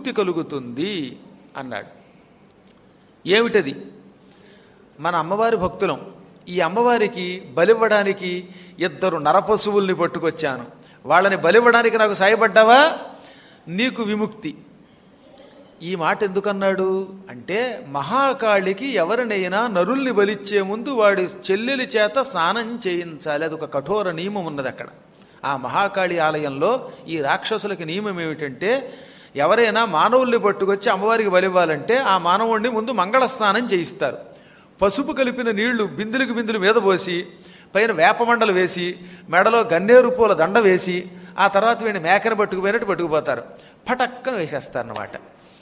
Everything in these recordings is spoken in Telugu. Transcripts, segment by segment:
విముక్తి కలుగుతుంది అన్నాడు ఏమిటది మన అమ్మవారి భక్తులం ఈ అమ్మవారికి బలివ్వడానికి ఇద్దరు నరపశువుల్ని పట్టుకొచ్చాను వాళ్ళని బలివ్వడానికి నాకు సాయపడ్డావా నీకు విముక్తి ఈ మాట ఎందుకన్నాడు అంటే మహాకాళికి ఎవరినైనా నరుల్ని బలిచ్చే ముందు వాడి చెల్లెలి చేత స్నానం చేయించాలి అది ఒక కఠోర నియమం ఉన్నది అక్కడ ఆ మహాకాళి ఆలయంలో ఈ రాక్షసులకి నియమం ఏమిటంటే ఎవరైనా మానవుల్ని పట్టుకొచ్చి అమ్మవారికి బలివ్వాలంటే ఆ మానవుణ్ణి ముందు మంగళ స్నానం చేయిస్తారు పసుపు కలిపిన నీళ్లు బిందులకు బిందులు మీద పోసి పైన వేపమండలు వేసి మెడలో గన్నేరు పూల దండ వేసి ఆ తర్వాత వీడిని మేకను పట్టుకుపోయినట్టు పట్టుకుపోతారు పటక్కన వేసేస్తారన్నమాట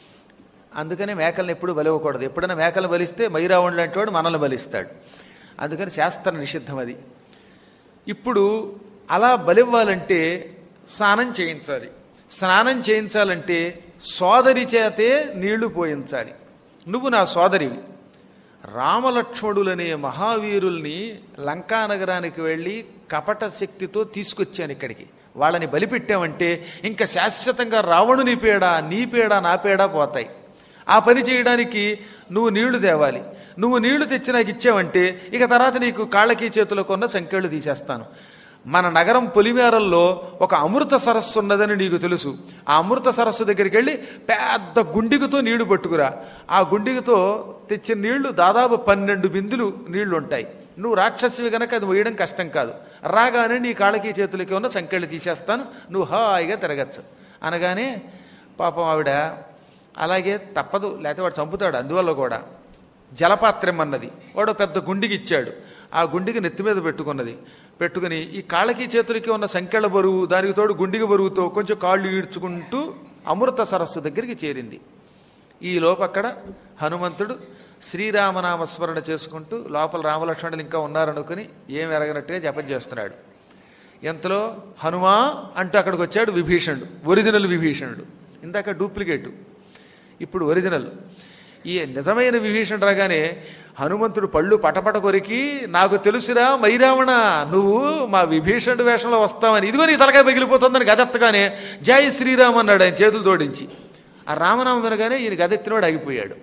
అందుకని మేకల్ని ఎప్పుడు బలివ్వకూడదు ఎప్పుడైనా మేకలు బలిస్తే మైరావణ్ లాంటి వాడు మనల్ని బలిస్తాడు అందుకని శాస్త్ర నిషిద్ధం అది ఇప్పుడు అలా బలివ్వాలంటే స్నానం చేయించాలి స్నానం చేయించాలంటే సోదరి చేతే నీళ్లు పోయించాలి నువ్వు నా సోదరివి రామలక్ష్మణులనే మహావీరుల్ని లంకా నగరానికి వెళ్ళి కపట శక్తితో తీసుకొచ్చాను ఇక్కడికి వాళ్ళని బలిపెట్టామంటే ఇంకా శాశ్వతంగా రావణుని పేడ నీ పేడ నా పేడ పోతాయి ఆ పని చేయడానికి నువ్వు నీళ్లు తేవాలి నువ్వు నీళ్లు తెచ్చి నాకు ఇచ్చావంటే ఇక తర్వాత నీకు కాళ్ళకి చేతులకు ఉన్న సంఖ్యలు తీసేస్తాను మన నగరం పొలిమేరల్లో ఒక అమృత సరస్సు ఉన్నదని నీకు తెలుసు ఆ అమృత సరస్సు దగ్గరికి వెళ్ళి పెద్ద గుండిగతో నీళ్లు పట్టుకురా ఆ గుండిగతో తెచ్చిన నీళ్లు దాదాపు పన్నెండు బిందులు నీళ్లు ఉంటాయి నువ్వు రాక్షసివి గనక అది వేయడం కష్టం కాదు రాగానే నీ కాళ్ళకి చేతులకి ఉన్న సంఖ్యలు తీసేస్తాను నువ్వు హాయిగా తిరగచ్చు అనగానే పాపం ఆవిడ అలాగే తప్పదు లేకపోతే వాడు చంపుతాడు అందువల్ల కూడా జలపాత్రం అన్నది వాడు పెద్ద గుండికి ఇచ్చాడు ఆ గుండికి నెత్తి మీద పెట్టుకున్నది పెట్టుకుని ఈ కాళ్ళకి చేతులకి ఉన్న సంఖ్యల బరువు దానికి తోడు గుండిగ బరువుతో కొంచెం కాళ్ళు ఈడ్చుకుంటూ అమృత సరస్సు దగ్గరికి చేరింది ఈ లోపక్కడ హనుమంతుడు శ్రీరామనామ స్మరణ చేసుకుంటూ లోపల రామలక్ష్మణులు ఇంకా ఉన్నారనుకుని ఏం ఎరగనట్టుగా జపం చేస్తున్నాడు ఎంతలో హనుమా అంటూ అక్కడికి వచ్చాడు విభీషణుడు ఒరిజినల్ విభీషణుడు ఇందాక డూప్లికేటు ఇప్పుడు ఒరిజినల్ ఈ నిజమైన విభీషణుడు రాగానే హనుమంతుడు పళ్ళు పటపట కొరికి నాకు తెలుసురా మైరావణ నువ్వు మా విభీషణుడు వేషంలో వస్తావని ఇదిగో నీ తలకాయ పగిలిపోతుందని గదెత్తగానే జై శ్రీరామ్ అన్నాడు ఆయన చేతులు జోడించి ఆ రామనామం వినగానే ఈయన గదెత్తినవాడు ఆగిపోయాడు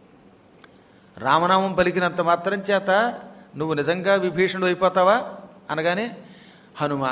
రామనామం పలికినంత మాత్రం చేత నువ్వు నిజంగా విభీషణుడు అయిపోతావా అనగానే హనుమ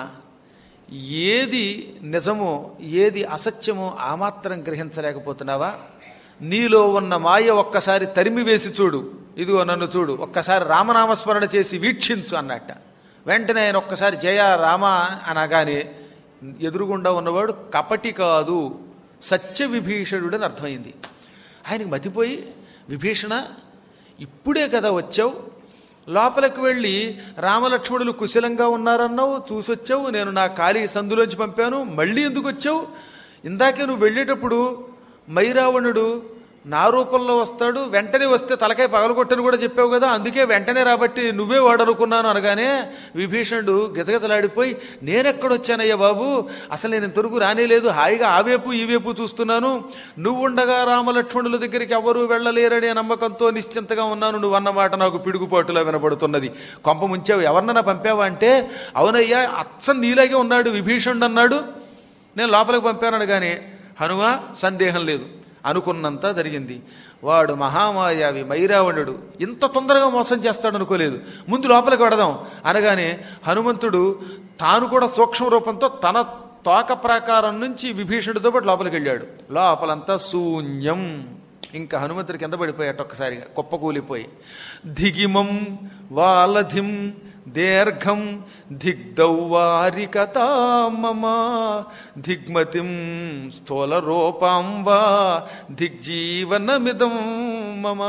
ఏది నిజమో ఏది అసత్యమో ఆ మాత్రం గ్రహించలేకపోతున్నావా నీలో ఉన్న మాయ ఒక్కసారి తరిమి వేసి చూడు ఇదిగో నన్ను చూడు ఒక్కసారి రామనామస్మరణ చేసి వీక్షించు అన్నట్ట వెంటనే ఆయన ఒక్కసారి జయ రామ అనగానే ఎదురుగుండా ఉన్నవాడు కపటి కాదు సత్య విభీషణుడు అని అర్థమైంది ఆయనకి మతిపోయి విభీషణ ఇప్పుడే కదా వచ్చావు లోపలికి వెళ్ళి రామలక్ష్మణులు కుశలంగా ఉన్నారన్నావు చూసొచ్చావు నేను నా ఖాళీ సందులోంచి పంపాను మళ్ళీ ఎందుకు వచ్చావు ఇందాకే నువ్వు వెళ్ళేటప్పుడు మైరావణుడు నా రూపంలో వస్తాడు వెంటనే వస్తే తలకాయ పగలగొట్టని కూడా చెప్పావు కదా అందుకే వెంటనే రాబట్టి నువ్వే వాడనుకున్నాను అనగానే విభీషణుడు గిజగిజలాడిపోయి నేనెక్కడొచ్చానయ్యా బాబు అసలు నేను ఇంతవరకు రానేలేదు హాయిగా ఆ వైపు ఈ వైపు చూస్తున్నాను నువ్వుండగా రామలక్ష్మణుల దగ్గరికి ఎవరూ వెళ్ళలేరనే నమ్మకంతో నిశ్చింతగా ఉన్నాను నువ్వు అన్నమాట నాకు పిడుగుపాటులా వినబడుతున్నది కొంప ముంచావు ఎవరినైనా పంపావా అంటే అవునయ్యా అచ్చం నీలాగే ఉన్నాడు విభీషణుడు అన్నాడు నేను లోపలికి పంపాను అనగానే హనుమ సందేహం లేదు అనుకున్నంత జరిగింది వాడు మహామాయావి మైరావణుడు ఇంత తొందరగా మోసం చేస్తాడు అనుకోలేదు ముందు లోపలికి వెడదాం అనగానే హనుమంతుడు తాను కూడా సూక్ష్మ రూపంతో తన తోక ప్రాకారం నుంచి విభీషణుడితో పాటు లోపలికి వెళ్ళాడు లోపలంతా శూన్యం ఇంకా హనుమంతుడి కింద పడిపోయాట ఒక్కసారిగా కుప్పకూలిపోయి దిగిమం వాలధిం దీర్ఘం దిగ్దౌవారికతా మమ దిగ్మతిం స్థూల రూపాం వా దిగ్జీవనమిదం మమ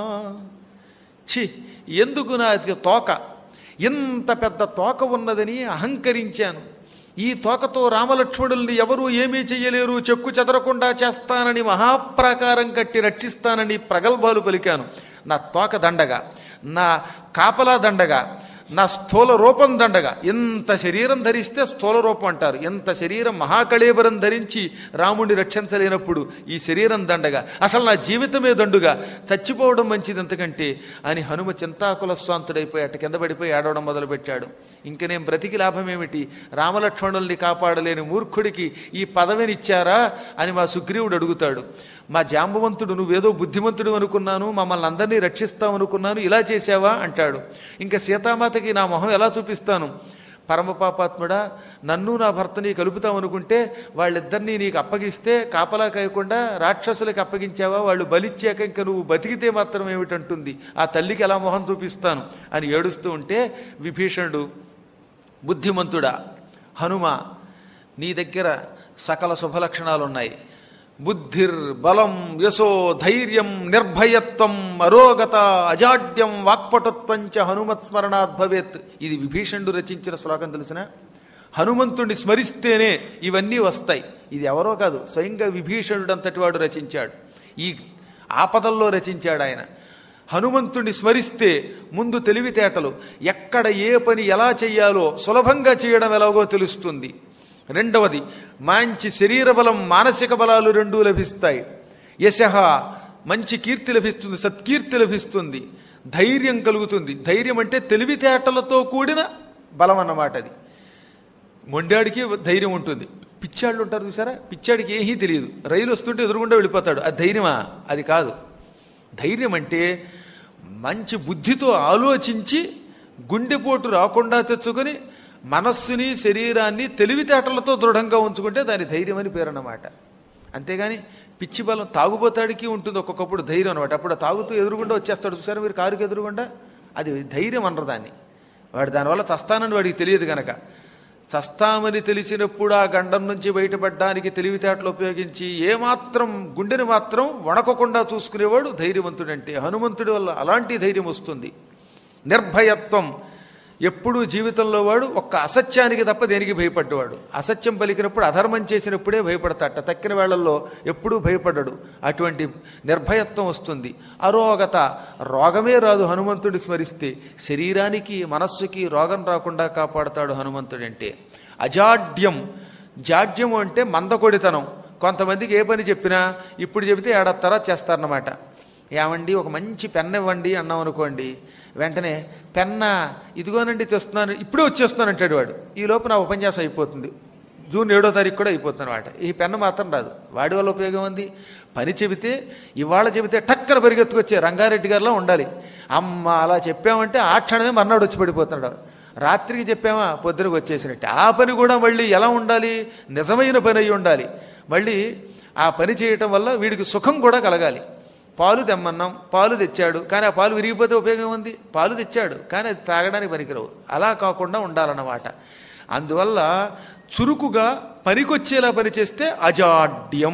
ఛి ఎందుకు నా తోక ఇంత పెద్ద తోక ఉన్నదని అహంకరించాను ఈ తోకతో రామలక్ష్మణుల్ని ఎవరూ ఏమీ చెయ్యలేరు చెక్కు చెదరకుండా చేస్తానని మహాప్రాకారం కట్టి రక్షిస్తానని ప్రగల్భాలు పలికాను నా తోక దండగా నా కాపలా దండగా నా స్థూల రూపం దండగా ఎంత శరీరం ధరిస్తే స్థూల రూపం అంటారు ఎంత శరీరం మహాకళేబరం ధరించి రాముడిని రక్షించలేనప్పుడు ఈ శరీరం దండగా అసలు నా జీవితమే దండుగా చచ్చిపోవడం మంచిది ఎంతకంటే అని హనుమ చింతాకుల స్వాంతుడైపోయి అట్ట కింద పడిపోయి ఏడవడం మొదలుపెట్టాడు ఇంక నేను బ్రతికి లాభం ఏమిటి రామలక్ష్మణుల్ని కాపాడలేని మూర్ఖుడికి ఈ పదవినిచ్చారా అని మా సుగ్రీవుడు అడుగుతాడు మా జాంబవంతుడు నువ్వేదో బుద్ధిమంతుడు అనుకున్నాను మమ్మల్ని అందరినీ రక్షిస్తావు అనుకున్నాను ఇలా చేశావా అంటాడు ఇంకా సీతామాతకి నా మొహం ఎలా చూపిస్తాను పరమపాపాత్ముడా నన్ను నా భర్తని కలుపుతామనుకుంటే వాళ్ళిద్దరినీ నీకు అప్పగిస్తే కాపలా కాయకుండా రాక్షసులకు అప్పగించావా వాళ్ళు బలిచ్చాక ఇంకా నువ్వు బతికితే మాత్రం ఏమిటంటుంది ఆ తల్లికి ఎలా మొహం చూపిస్తాను అని ఏడుస్తూ ఉంటే విభీషణుడు బుద్ధిమంతుడా హనుమ నీ దగ్గర సకల శుభలక్షణాలు ఉన్నాయి బుద్ధిర్ బలం యశో ధైర్యం నిర్భయత్వం అరోగత అజాడ్యం వాక్పటుత్వం చ హనుమత్ స్మరణాత్ భవేత్ ఇది విభీషణుడు రచించిన శ్లోకం తెలిసిన హనుమంతుడిని స్మరిస్తేనే ఇవన్నీ వస్తాయి ఇది ఎవరో కాదు స్వయంగా విభీషణుడు అంతటి వాడు రచించాడు ఈ ఆపదల్లో రచించాడు ఆయన హనుమంతుడిని స్మరిస్తే ముందు తెలివితేటలు ఎక్కడ ఏ పని ఎలా చెయ్యాలో సులభంగా చేయడం ఎలాగో తెలుస్తుంది రెండవది మంచి శరీర బలం మానసిక బలాలు రెండూ లభిస్తాయి యశ మంచి కీర్తి లభిస్తుంది సత్కీర్తి లభిస్తుంది ధైర్యం కలుగుతుంది ధైర్యం అంటే తెలివితేటలతో కూడిన బలం అన్నమాట అది మొండాడికి ధైర్యం ఉంటుంది పిచ్చాళ్ళు ఉంటారు చూసారా పిచ్చాడికి ఏమీ తెలియదు రైలు వస్తుంటే ఎదురుగుండా వెళ్ళిపోతాడు అది ధైర్యమా అది కాదు ధైర్యం అంటే మంచి బుద్ధితో ఆలోచించి గుండెపోటు రాకుండా తెచ్చుకొని మనస్సుని శరీరాన్ని తెలివితేటలతో దృఢంగా ఉంచుకుంటే దాని ధైర్యం అని పేరు అన్నమాట అంతేగాని పిచ్చి బలం తాగుబోతాడికి ఉంటుంది ఒక్కొక్కప్పుడు ధైర్యం అనమాట అప్పుడు ఆ తాగుతూ ఎదురుగుండా వచ్చేస్తాడు చూసారా మీరు కారుకి ఎదురుగుండా అది ధైర్యం అనరు దాన్ని వాడు దానివల్ల చస్తానని వాడికి తెలియదు గనక చస్తామని తెలిసినప్పుడు ఆ గండం నుంచి బయటపడడానికి తెలివితేటలు ఉపయోగించి ఏమాత్రం గుండెని మాత్రం వణకకుండా చూసుకునేవాడు ధైర్యవంతుడంటే హనుమంతుడి వల్ల అలాంటి ధైర్యం వస్తుంది నిర్భయత్వం ఎప్పుడూ జీవితంలో వాడు ఒక్క అసత్యానికి తప్ప దేనికి భయపడ్డవాడు అసత్యం పలికినప్పుడు అధర్మం చేసినప్పుడే భయపడతాట తక్కిన వేళల్లో ఎప్పుడూ భయపడ్డాడు అటువంటి నిర్భయత్వం వస్తుంది అరోగత రోగమే రాదు హనుమంతుడి స్మరిస్తే శరీరానికి మనస్సుకి రోగం రాకుండా కాపాడుతాడు హనుమంతుడంటే అజాడ్యం జాడ్యం అంటే మందకొడితనం కొంతమందికి ఏ పని చెప్పినా ఇప్పుడు చెబితే ఏడాది తర్వాత చేస్తారన్నమాట ఏమండి ఒక మంచి పెన్ ఇవ్వండి అన్నాం అనుకోండి వెంటనే పెన్న ఇదిగోనండి తెస్తున్నాను ఇప్పుడే వచ్చేస్తున్నాను అంటాడు వాడు ఈ లోపు నా ఉపన్యాసం అయిపోతుంది జూన్ ఏడో తారీఖు కూడా అయిపోతుంది అనమాట ఈ పెన్ను మాత్రం రాదు వాడి వల్ల ఉపయోగం ఉంది పని చెబితే ఇవాళ చెబితే టక్కన పరిగెత్తుకొచ్చే రంగారెడ్డి గారిలో ఉండాలి అమ్మ అలా చెప్పామంటే ఆ క్షణమే మర్నాడు వచ్చి పడిపోతున్నాడు రాత్రికి చెప్పామా పొద్దునకు వచ్చేసినట్టు ఆ పని కూడా మళ్ళీ ఎలా ఉండాలి నిజమైన పని అయి ఉండాలి మళ్ళీ ఆ పని చేయటం వల్ల వీడికి సుఖం కూడా కలగాలి పాలు తెమ్మన్నాం పాలు తెచ్చాడు కానీ ఆ పాలు విరిగిపోతే ఉపయోగం ఉంది పాలు తెచ్చాడు కానీ అది తాగడానికి పనికిరావు అలా కాకుండా ఉండాలన్నమాట అందువల్ల చురుకుగా పనికొచ్చేలా పనిచేస్తే అజాడ్యం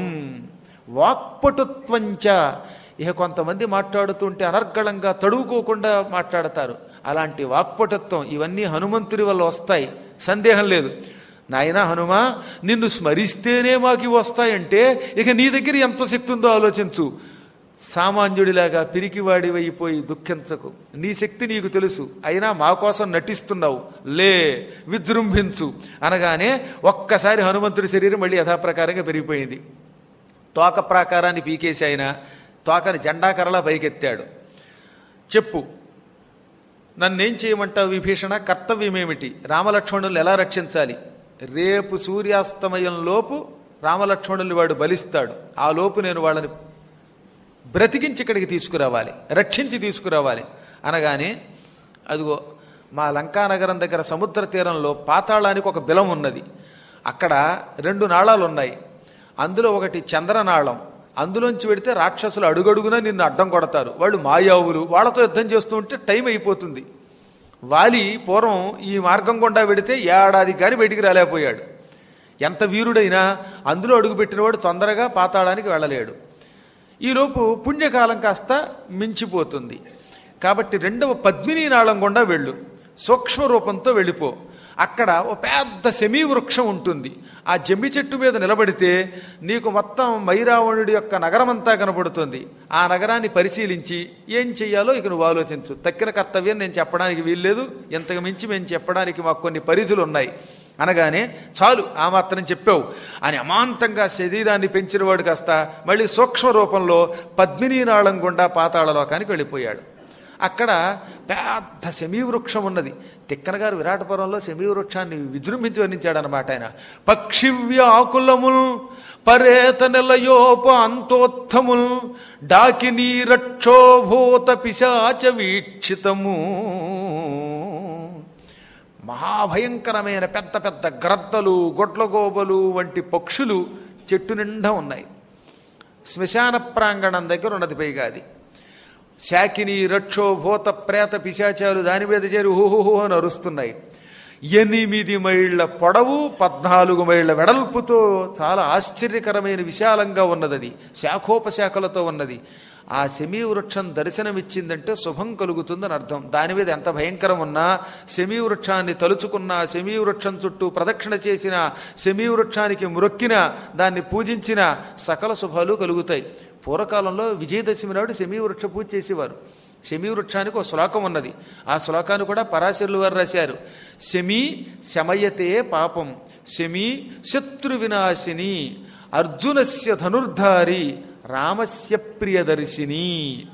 వాక్పటుత్వంచ ఇక కొంతమంది మాట్లాడుతుంటే అనర్గళంగా తడువుకోకుండా మాట్లాడతారు అలాంటి వాక్పటుత్వం ఇవన్నీ హనుమంతుడి వల్ల వస్తాయి సందేహం లేదు నాయనా హనుమా నిన్ను స్మరిస్తేనే మాకు ఇవి వస్తాయంటే ఇక నీ దగ్గర ఎంత శక్తి ఉందో ఆలోచించు సామాన్యుడిలాగా పిరికివాడివైపోయి దుఃఖించకు నీ శక్తి నీకు తెలుసు అయినా మా కోసం నటిస్తున్నావు లే విజృంభించు అనగానే ఒక్కసారి హనుమంతుడి శరీరం మళ్ళీ యథాప్రకారంగా పెరిగిపోయింది తోక ప్రాకారాన్ని పీకేసి ఆయన తోకని జెండాకరలా పైకెత్తాడు చెప్పు నన్నేం చేయమంటావు విభీషణ కర్తవ్యమేమిటి రామలక్ష్మణుల్ని ఎలా రక్షించాలి రేపు సూర్యాస్తమయం లోపు రామలక్ష్మణుల్ని వాడు బలిస్తాడు ఆ లోపు నేను వాళ్ళని బ్రతికించి ఇక్కడికి తీసుకురావాలి రక్షించి తీసుకురావాలి అనగానే అదిగో మా లంకానగరం దగ్గర సముద్ర తీరంలో పాతాళానికి ఒక బిలం ఉన్నది అక్కడ రెండు నాళాలు ఉన్నాయి అందులో ఒకటి చంద్రనాళం అందులోంచి వెడితే రాక్షసులు అడుగడుగునా నిన్ను అడ్డం కొడతారు వాళ్ళు మాయావులు వాళ్ళతో యుద్ధం చేస్తూ ఉంటే టైం అయిపోతుంది వాలి పూర్వం ఈ మార్గం గుండా వెడితే ఏడాది కానీ బయటికి రాలేకపోయాడు ఎంత వీరుడైనా అందులో అడుగుపెట్టినవాడు తొందరగా పాతాళానికి వెళ్ళలేడు ఈలోపు పుణ్యకాలం కాస్త మించిపోతుంది కాబట్టి రెండవ పద్మిని నాళం గుండా వెళ్ళు సూక్ష్మ రూపంతో వెళ్ళిపో అక్కడ ఓ పెద్ద సెమీ వృక్షం ఉంటుంది ఆ జమ్మి చెట్టు మీద నిలబడితే నీకు మొత్తం మైరావణుడి యొక్క నగరమంతా కనబడుతుంది ఆ నగరాన్ని పరిశీలించి ఏం చెయ్యాలో ఇక నువ్వు ఆలోచించు తక్కిన కర్తవ్యం నేను చెప్పడానికి వీల్లేదు ఇంతకు మించి మేము చెప్పడానికి మాకు కొన్ని పరిధులు ఉన్నాయి అనగానే చాలు ఆ మాత్రం చెప్పావు అని అమాంతంగా శరీరాన్ని పెంచినవాడు కాస్త మళ్ళీ సూక్ష్మ రూపంలో పద్మినీ నాళం గుండా పాతాళలోకానికి వెళ్ళిపోయాడు అక్కడ పెద్ద శమీవృక్షం ఉన్నది తిక్కన గారు విరాటపురంలో శమీవృక్షాన్ని విజృంభించి వర్ణించాడనమాట ఆయన పక్షివ్యాకులముల్ పరేత నెలయోప అంతోత్తముల్ డాకినీ రక్షోభూత పిశాచ వీక్షితము మహాభయంకరమైన పెద్ద పెద్ద గ్రద్దలు గొడ్లగోబలు వంటి పక్షులు చెట్టు నిండా ఉన్నాయి శ్మశాన ప్రాంగణం దగ్గర ఉన్నది పైగా అది శాకిని రక్షో భూత ప్రేత పిశాచాలు దాని మీద చేరి హుహుహు అని అరుస్తున్నాయి ఎనిమిది మైళ్ళ పొడవు పద్నాలుగు మైళ్ళ వెడల్పుతో చాలా ఆశ్చర్యకరమైన విశాలంగా ఉన్నది అది శాఖోపశాఖలతో ఉన్నది ఆ శమీ వృక్షం దర్శనమిచ్చిందంటే శుభం కలుగుతుందని అర్థం దాని మీద ఎంత భయంకరం ఉన్నా శమీ వృక్షాన్ని తలుచుకున్న శమీ వృక్షం చుట్టూ ప్రదక్షిణ చేసిన శమీ వృక్షానికి మ్రొక్కిన దాన్ని పూజించిన సకల శుభాలు కలుగుతాయి పూర్వకాలంలో విజయదశమి నాడు శమీ వృక్ష పూజ చేసేవారు శమీ వృక్షానికి ఒక శ్లోకం ఉన్నది ఆ శ్లోకాన్ని కూడా పరాశరులు వారు రాశారు శమీ శమయతే పాపం శమీ శత్రు వినాశిని అర్జునస్య ధనుర్ధారి రామస్య ప్రియదర్శిని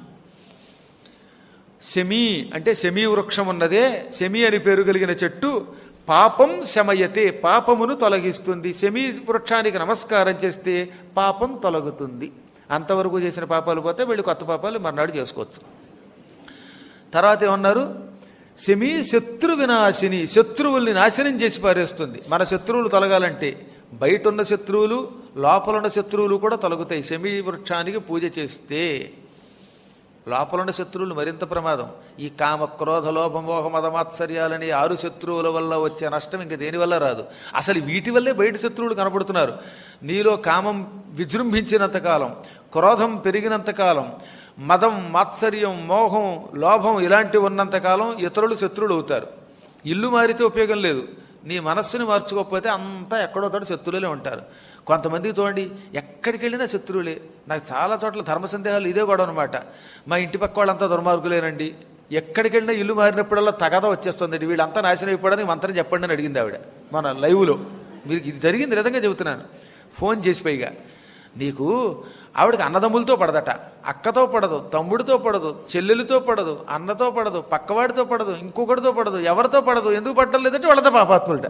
శమీ అంటే శమీ వృక్షం ఉన్నదే శమీ అని పేరు కలిగిన చెట్టు పాపం శమయతే పాపమును తొలగిస్తుంది శమీ వృక్షానికి నమస్కారం చేస్తే పాపం తొలగుతుంది అంతవరకు చేసిన పాపాలు పోతే వీళ్ళు కొత్త పాపాలు మర్నాడు చేసుకోవచ్చు తర్వాత ఏమన్నారు శమీ శత్రు వినాశిని శత్రువుల్ని నాశనం చేసి పారేస్తుంది మన శత్రువులు తొలగాలంటే బయట ఉన్న శత్రువులు లోపల ఉన్న శత్రువులు కూడా తొలగుతాయి శమీ వృక్షానికి పూజ చేస్తే లోపల ఉన్న శత్రువులు మరింత ప్రమాదం ఈ కామ క్రోధ లోభ మోహ మదమాత్సర్యాలని ఆరు శత్రువుల వల్ల వచ్చే నష్టం ఇంక దేనివల్ల రాదు అసలు వీటి వల్లే బయట శత్రువులు కనబడుతున్నారు నీలో కామం విజృంభించినంత కాలం క్రోధం పెరిగినంత కాలం మదం మాత్సర్యం మోహం లోభం ఇలాంటివి ఉన్నంతకాలం ఇతరులు శత్రువులు అవుతారు ఇల్లు మారితే ఉపయోగం లేదు నీ మనస్సుని మార్చుకోకపోతే అంతా ఎక్కడో తోటి శత్రువులే ఉంటారు కొంతమంది చూడండి ఎక్కడికి వెళ్ళినా శత్రువులే నాకు చాలా చోట్ల ధర్మ సందేహాలు ఇదే కూడా అనమాట మా ఇంటి పక్క వాళ్ళంతా దుర్మార్గులేనండి ఎక్కడికి వెళ్ళినా ఇల్లు మారినప్పుడల్లా తగదా వచ్చేస్తుంది వీళ్ళంతా నాశనం అయిపోవడానికి మంత్రం చెప్పండి అని అడిగింది ఆవిడ మన లైవ్లో మీరు ఇది జరిగింది నిజంగా చెబుతున్నాను ఫోన్ చేసి పైగా నీకు ఆవిడకి అన్నదమ్ములతో పడదట అక్కతో పడదు తమ్ముడితో పడదు చెల్లెలతో పడదు అన్నతో పడదు పక్కవాడితో పడదు ఇంకొకటితో పడదు ఎవరితో పడదు ఎందుకు పట్టడం లేదంటే వాళ్ళతో పాపాత్ములట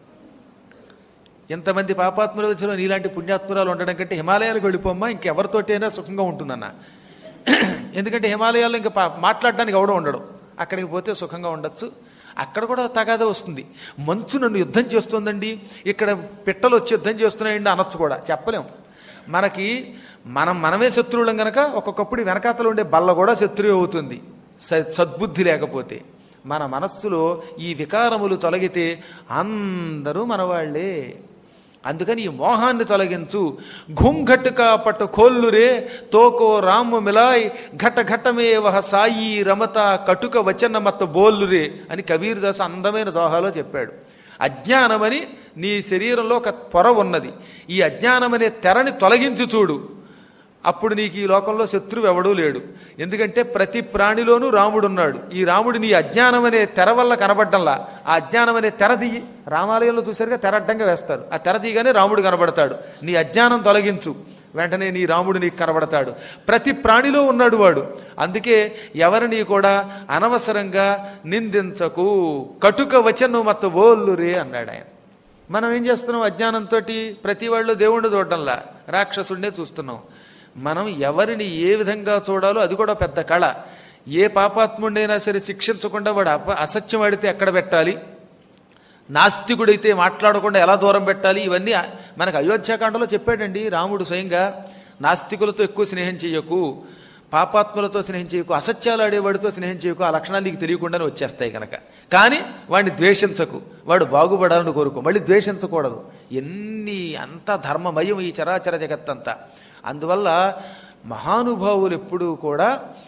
ఎంతమంది పాపాత్ముల మధ్యలో నీలాంటి పుణ్యాత్మురాలు ఉండడం కంటే హిమాలయాలకు వెళ్ళిపోమ్మా ఇంకెవరితోటైనా సుఖంగా ఉంటుందన్న ఎందుకంటే హిమాలయాల్లో ఇంకా పా- మాట్లాడడానికి ఎవడో ఉండడు అక్కడికి పోతే సుఖంగా ఉండొచ్చు అక్కడ కూడా తగాద వస్తుంది మంచు నన్ను యుద్ధం చేస్తుందండి ఇక్కడ పిట్టలు వచ్చి యుద్ధం చేస్తున్నాయండి అనొచ్చు కూడా చెప్పలేం మనకి మనం మనమే శత్రువులం గనక ఒక్కొక్కప్పుడు వెనకాతలు ఉండే బల్ల కూడా శత్రువు అవుతుంది స- సద్బుద్ధి లేకపోతే మన మనస్సులో ఈ వికారములు తొలగితే అందరూ మనవాళ్లే అందుకని ఈ మోహాన్ని తొలగించు ఘుంఘటుక పట్టు కోల్లురే తోకో రాము మిలాయ్ ఘట ఘటమే వహ సాయి రమత కటుక వచన మత బోల్లురే అని కబీర్ దాస్ అందమైన దోహాలో చెప్పాడు అజ్ఞానమని నీ శరీరంలో ఒక పొర ఉన్నది ఈ అజ్ఞానమనే తెరని తొలగించి చూడు అప్పుడు నీకు ఈ లోకంలో శత్రువు ఎవడూ లేడు ఎందుకంటే ప్రతి ప్రాణిలోనూ రాముడు ఉన్నాడు ఈ రాముడు నీ అజ్ఞానం అనే తెర వల్ల కనబడ్డంలా ఆ అజ్ఞానం అనే తెర దిగి రామాలయంలో చూసారుగా తెర అడ్డంగా వేస్తారు ఆ తెర దిగానే రాముడు కనబడతాడు నీ అజ్ఞానం తొలగించు వెంటనే నీ రాముడు నీకు కనబడతాడు ప్రతి ప్రాణిలో ఉన్నాడు వాడు అందుకే ఎవరిని కూడా అనవసరంగా నిందించకు కటుక వచను మత బోల్లురే అన్నాడు ఆయన మనం ఏం చేస్తున్నాం అజ్ఞానంతో ప్రతి వాళ్ళు దేవుణ్ణి చూడడంలా రాక్షసుడినే చూస్తున్నాం మనం ఎవరిని ఏ విధంగా చూడాలో అది కూడా పెద్ద కళ ఏ పాపాత్ముడైనా సరే శిక్షించకుండా వాడు అప అసత్యం ఆడితే ఎక్కడ పెట్టాలి నాస్తికుడైతే మాట్లాడకుండా ఎలా దూరం పెట్టాలి ఇవన్నీ ఆ- మనకు అయోధ్యాకాండలో చెప్పాడండి రాముడు స్వయంగా నాస్తికులతో ఎక్కువ స్నేహం చేయకు పాపాత్ములతో స్నేహం చేయకు అసత్యాలు ఆడేవాడితో స్నేహం చేయకు ఆ లక్షణాలు నీకు తెలియకుండానే వచ్చేస్తాయి కనుక కానీ వాడిని ద్వేషించకు వాడు బాగుపడాలని కోరుకో మళ్ళీ ద్వేషించకూడదు ఎన్ని అంత ధర్మమయం ఈ చరాచర జగత్తంతా అందువల్ల మహానుభావులు ఎప్పుడూ కూడా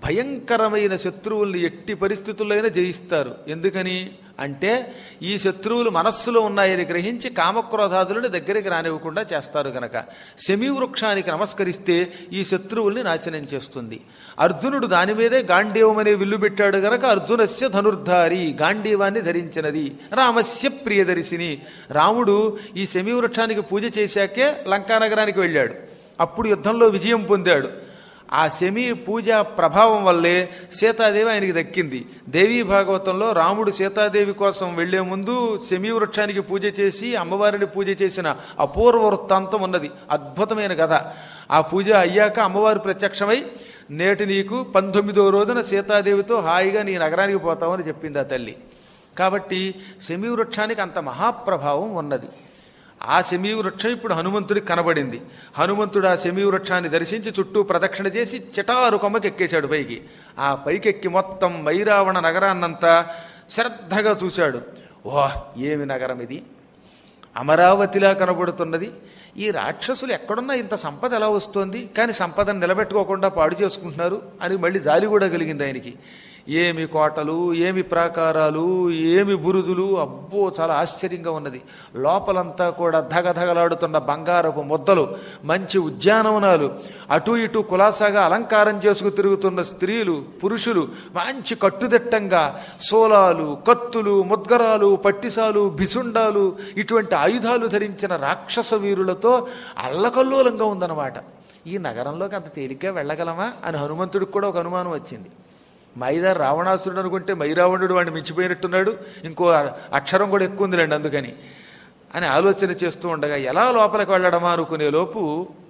భయంకరమైన శత్రువుల్ని ఎట్టి పరిస్థితుల్లో జయిస్తారు ఎందుకని అంటే ఈ శత్రువులు మనస్సులో ఉన్నాయని గ్రహించి కామక్రోధాదులను దగ్గరికి రానివ్వకుండా చేస్తారు గనక శమీ వృక్షానికి నమస్కరిస్తే ఈ శత్రువుల్ని నాశనం చేస్తుంది అర్జునుడు దాని మీదే గాంధీవం అనే విల్లు పెట్టాడు గనక అర్జునస్య ధనుర్ధారి గాంధీవాన్ని ధరించినది రామస్య ప్రియదర్శిని రాముడు ఈ శమీ వృక్షానికి పూజ చేశాకే లంకానగరానికి వెళ్ళాడు అప్పుడు యుద్ధంలో విజయం పొందాడు ఆ శమి పూజ ప్రభావం వల్లే సీతాదేవి ఆయనకి దక్కింది దేవీ భాగవతంలో రాముడు సీతాదేవి కోసం వెళ్లే ముందు శమీ వృక్షానికి పూజ చేసి అమ్మవారిని పూజ చేసిన అపూర్వ వృత్తాంతం ఉన్నది అద్భుతమైన కథ ఆ పూజ అయ్యాక అమ్మవారు ప్రత్యక్షమై నేటి నీకు పంతొమ్మిదో రోజున సీతాదేవితో హాయిగా నీ నగరానికి పోతావని చెప్పింది ఆ తల్లి కాబట్టి శమీ వృక్షానికి అంత మహాప్రభావం ఉన్నది ఆ శమీ వృక్షం ఇప్పుడు హనుమంతుడికి కనబడింది హనుమంతుడు ఆ శమీ వృక్షాన్ని దర్శించి చుట్టూ ప్రదక్షిణ చేసి చిటారు కొమ్మకి ఎక్కేశాడు పైకి ఆ పైకెక్కి మొత్తం మైరావణ నగరాన్నంతా శ్రద్ధగా చూశాడు ఓహ్ ఏమి నగరం ఇది అమరావతిలా కనబడుతున్నది ఈ రాక్షసులు ఎక్కడున్నా ఇంత సంపద ఎలా వస్తోంది కానీ సంపదను నిలబెట్టుకోకుండా పాడు చేసుకుంటున్నారు అని మళ్ళీ జాలి కూడా కలిగింది ఆయనకి ఏమి కోటలు ఏమి ప్రాకారాలు ఏమి బురుజులు అబ్బో చాలా ఆశ్చర్యంగా ఉన్నది లోపలంతా కూడా ధగధగలాడుతున్న బంగారపు ముద్దలు మంచి ఉద్యానవనాలు అటు ఇటు కులాసాగా అలంకారం చేసుకు తిరుగుతున్న స్త్రీలు పురుషులు మంచి కట్టుదిట్టంగా సోలాలు కత్తులు ముద్గరాలు పట్టిసాలు బిసుండాలు ఇటువంటి ఆయుధాలు ధరించిన రాక్షస వీరులతో అల్లకల్లోలంగా ఉందన్నమాట ఈ నగరంలోకి అంత తేలిగ్గా వెళ్ళగలమా అని హనుమంతుడికి కూడా ఒక అనుమానం వచ్చింది మైదారు రావణాసురుడు అనుకుంటే మైరావణుడు వాడిని మించిపోయినట్టున్నాడు ఇంకో అక్షరం కూడా ఎక్కువ ఉందిలేండి అందుకని అని ఆలోచన చేస్తూ ఉండగా ఎలా లోపలికి వెళ్ళడమా అనుకునే లోపు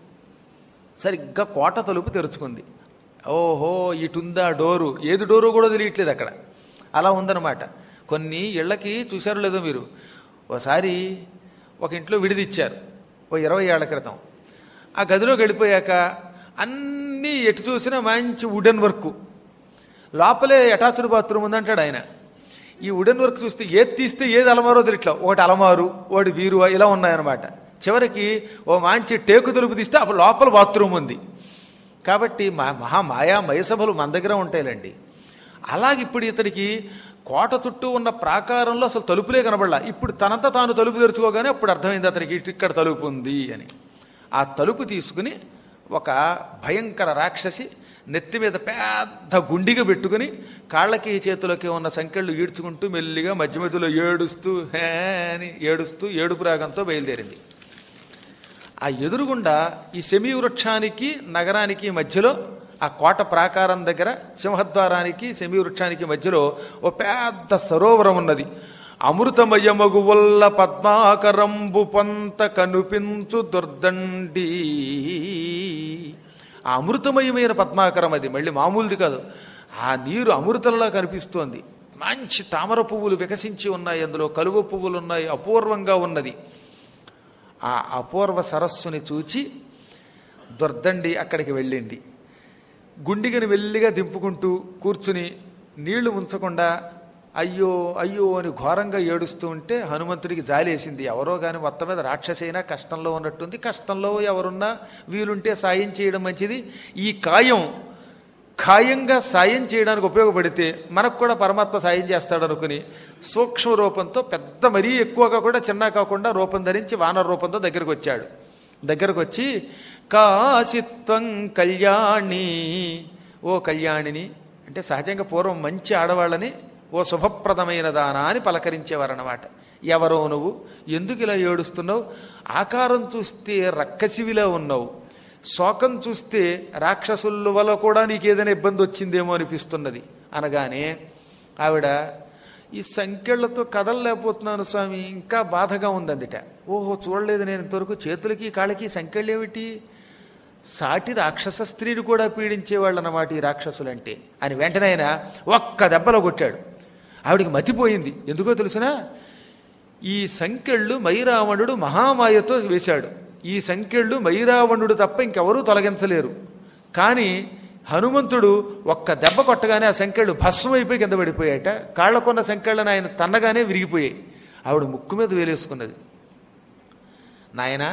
సరిగ్గా కోట తలుపు తెరుచుకుంది ఓహో ఇటుందా డోరు ఏది డోరు కూడా తెలియట్లేదు అక్కడ అలా ఉందన్నమాట కొన్ని ఇళ్ళకి చూశారో లేదో మీరు ఒకసారి ఒక ఇంట్లో విడిదిచ్చారు ఓ ఇరవై ఏళ్ల క్రితం ఆ గదిలోకి వెళ్ళిపోయాక అన్నీ ఎటు చూసినా మంచి వుడెన్ వర్క్ లోపలే అటాచ్డ్ బాత్రూమ్ ఉందంటాడు ఆయన ఈ వుడెన్ వర్క్ చూస్తే ఏది తీస్తే ఏది అలమారో తెలియట్లా ఒకటి అలమారు ఒకటి బీరువా ఇలా ఉన్నాయన్నమాట చివరికి ఓ మంచి టేకు తలుపు తీస్తే అప్పుడు లోపల బాత్రూమ్ ఉంది కాబట్టి మా మహా మాయా మయసభలు మన దగ్గర ఉంటాయిలండి అలాగే ఇప్పుడు ఇతడికి కోట చుట్టూ ఉన్న ప్రాకారంలో అసలు తలుపులే కనబడలా ఇప్పుడు తనంతా తాను తలుపు తెరుచుకోగానే అప్పుడు అర్థమైంది అతనికి ఇటు ఇక్కడ తలుపు ఉంది అని ఆ తలుపు తీసుకుని ఒక భయంకర రాక్షసి నెత్తి మీద పెద్ద గుండిగా పెట్టుకుని కాళ్ళకి చేతులకి ఉన్న సంఖ్యలు ఈడ్చుకుంటూ మెల్లిగా మధ్య మధ్యలో ఏడుస్తూ హే అని ఏడుస్తూ ఏడుపు రాగంతో బయలుదేరింది ఆ ఎదురుగుండా ఈ శమీ వృక్షానికి నగరానికి మధ్యలో ఆ కోట ప్రాకారం దగ్గర సింహద్వారానికి శమీ వృక్షానికి మధ్యలో ఓ పెద్ద సరోవరం ఉన్నది అమృతమయమగు వల్ల పద్మాకరంబు పొంత కనుపించు దుర్దండి ఆ అమృతమయమైన పద్మాకరం అది మళ్ళీ మామూలుది కాదు ఆ నీరు అమృతంలా కనిపిస్తోంది మంచి తామర పువ్వులు వికసించి ఉన్నాయి అందులో కలువ పువ్వులు ఉన్నాయి అపూర్వంగా ఉన్నది ఆ అపూర్వ సరస్సుని చూచి దుర్దండి అక్కడికి వెళ్ళింది గుండిగని మెల్లిగా దింపుకుంటూ కూర్చుని నీళ్లు ఉంచకుండా అయ్యో అయ్యో అని ఘోరంగా ఏడుస్తూ ఉంటే హనుమంతుడికి జాలేసింది ఎవరో కానీ మొత్తం మీద రాక్షసైనా కష్టంలో ఉన్నట్టుంది కష్టంలో ఎవరున్నా వీలుంటే సాయం చేయడం మంచిది ఈ కాయం ఖాయంగా సాయం చేయడానికి ఉపయోగపడితే మనకు కూడా పరమాత్మ సాయం చేస్తాడు అనుకుని సూక్ష్మ రూపంతో పెద్ద మరీ ఎక్కువగా కూడా చిన్న కాకుండా రూపం ధరించి వానర రూపంతో దగ్గరకు వచ్చాడు దగ్గరకు వచ్చి కాశిత్వం కళ్యాణి ఓ కళ్యాణిని అంటే సహజంగా పూర్వం మంచి ఆడవాళ్ళని ఓ శుభప్రదమైన దానా అని పలకరించేవారన్నమాట ఎవరో నువ్వు ఎందుకు ఇలా ఏడుస్తున్నావు ఆకారం చూస్తే రక్కసివిలా ఉన్నావు శోకం చూస్తే రాక్షసుల వల్ల కూడా నీకు ఏదైనా ఇబ్బంది వచ్చిందేమో అనిపిస్తున్నది అనగానే ఆవిడ ఈ సంఖ్యలతో కదలలేకపోతున్నాను స్వామి ఇంకా బాధగా ఉందందిట ఓహో చూడలేదు నేను ఇంతవరకు చేతులకి కాళ్ళకి సంఖ్యలు ఏమిటి సాటి రాక్షస స్త్రీని కూడా పీడించేవాళ్ళు అన్నమాట ఈ రాక్షసులంటే అని వెంటనే ఆయన ఒక్క దెబ్బలో కొట్టాడు ఆవిడికి మతిపోయింది ఎందుకో తెలుసునా ఈ సంఖ్యళ్ళు మైరావణుడు మహామాయతో వేశాడు ఈ సంఖ్యళ్ళు మైరావణుడు తప్ప ఇంకెవరూ తొలగించలేరు కానీ హనుమంతుడు ఒక్క దెబ్బ కొట్టగానే ఆ సంఖ్యలు భస్మైపోయి కింద పడిపోయాట కాళ్ళకున్న సంఖ్యలను ఆయన తన్నగానే విరిగిపోయాయి ఆవిడ ముక్కు మీద వేలేసుకున్నది నాయన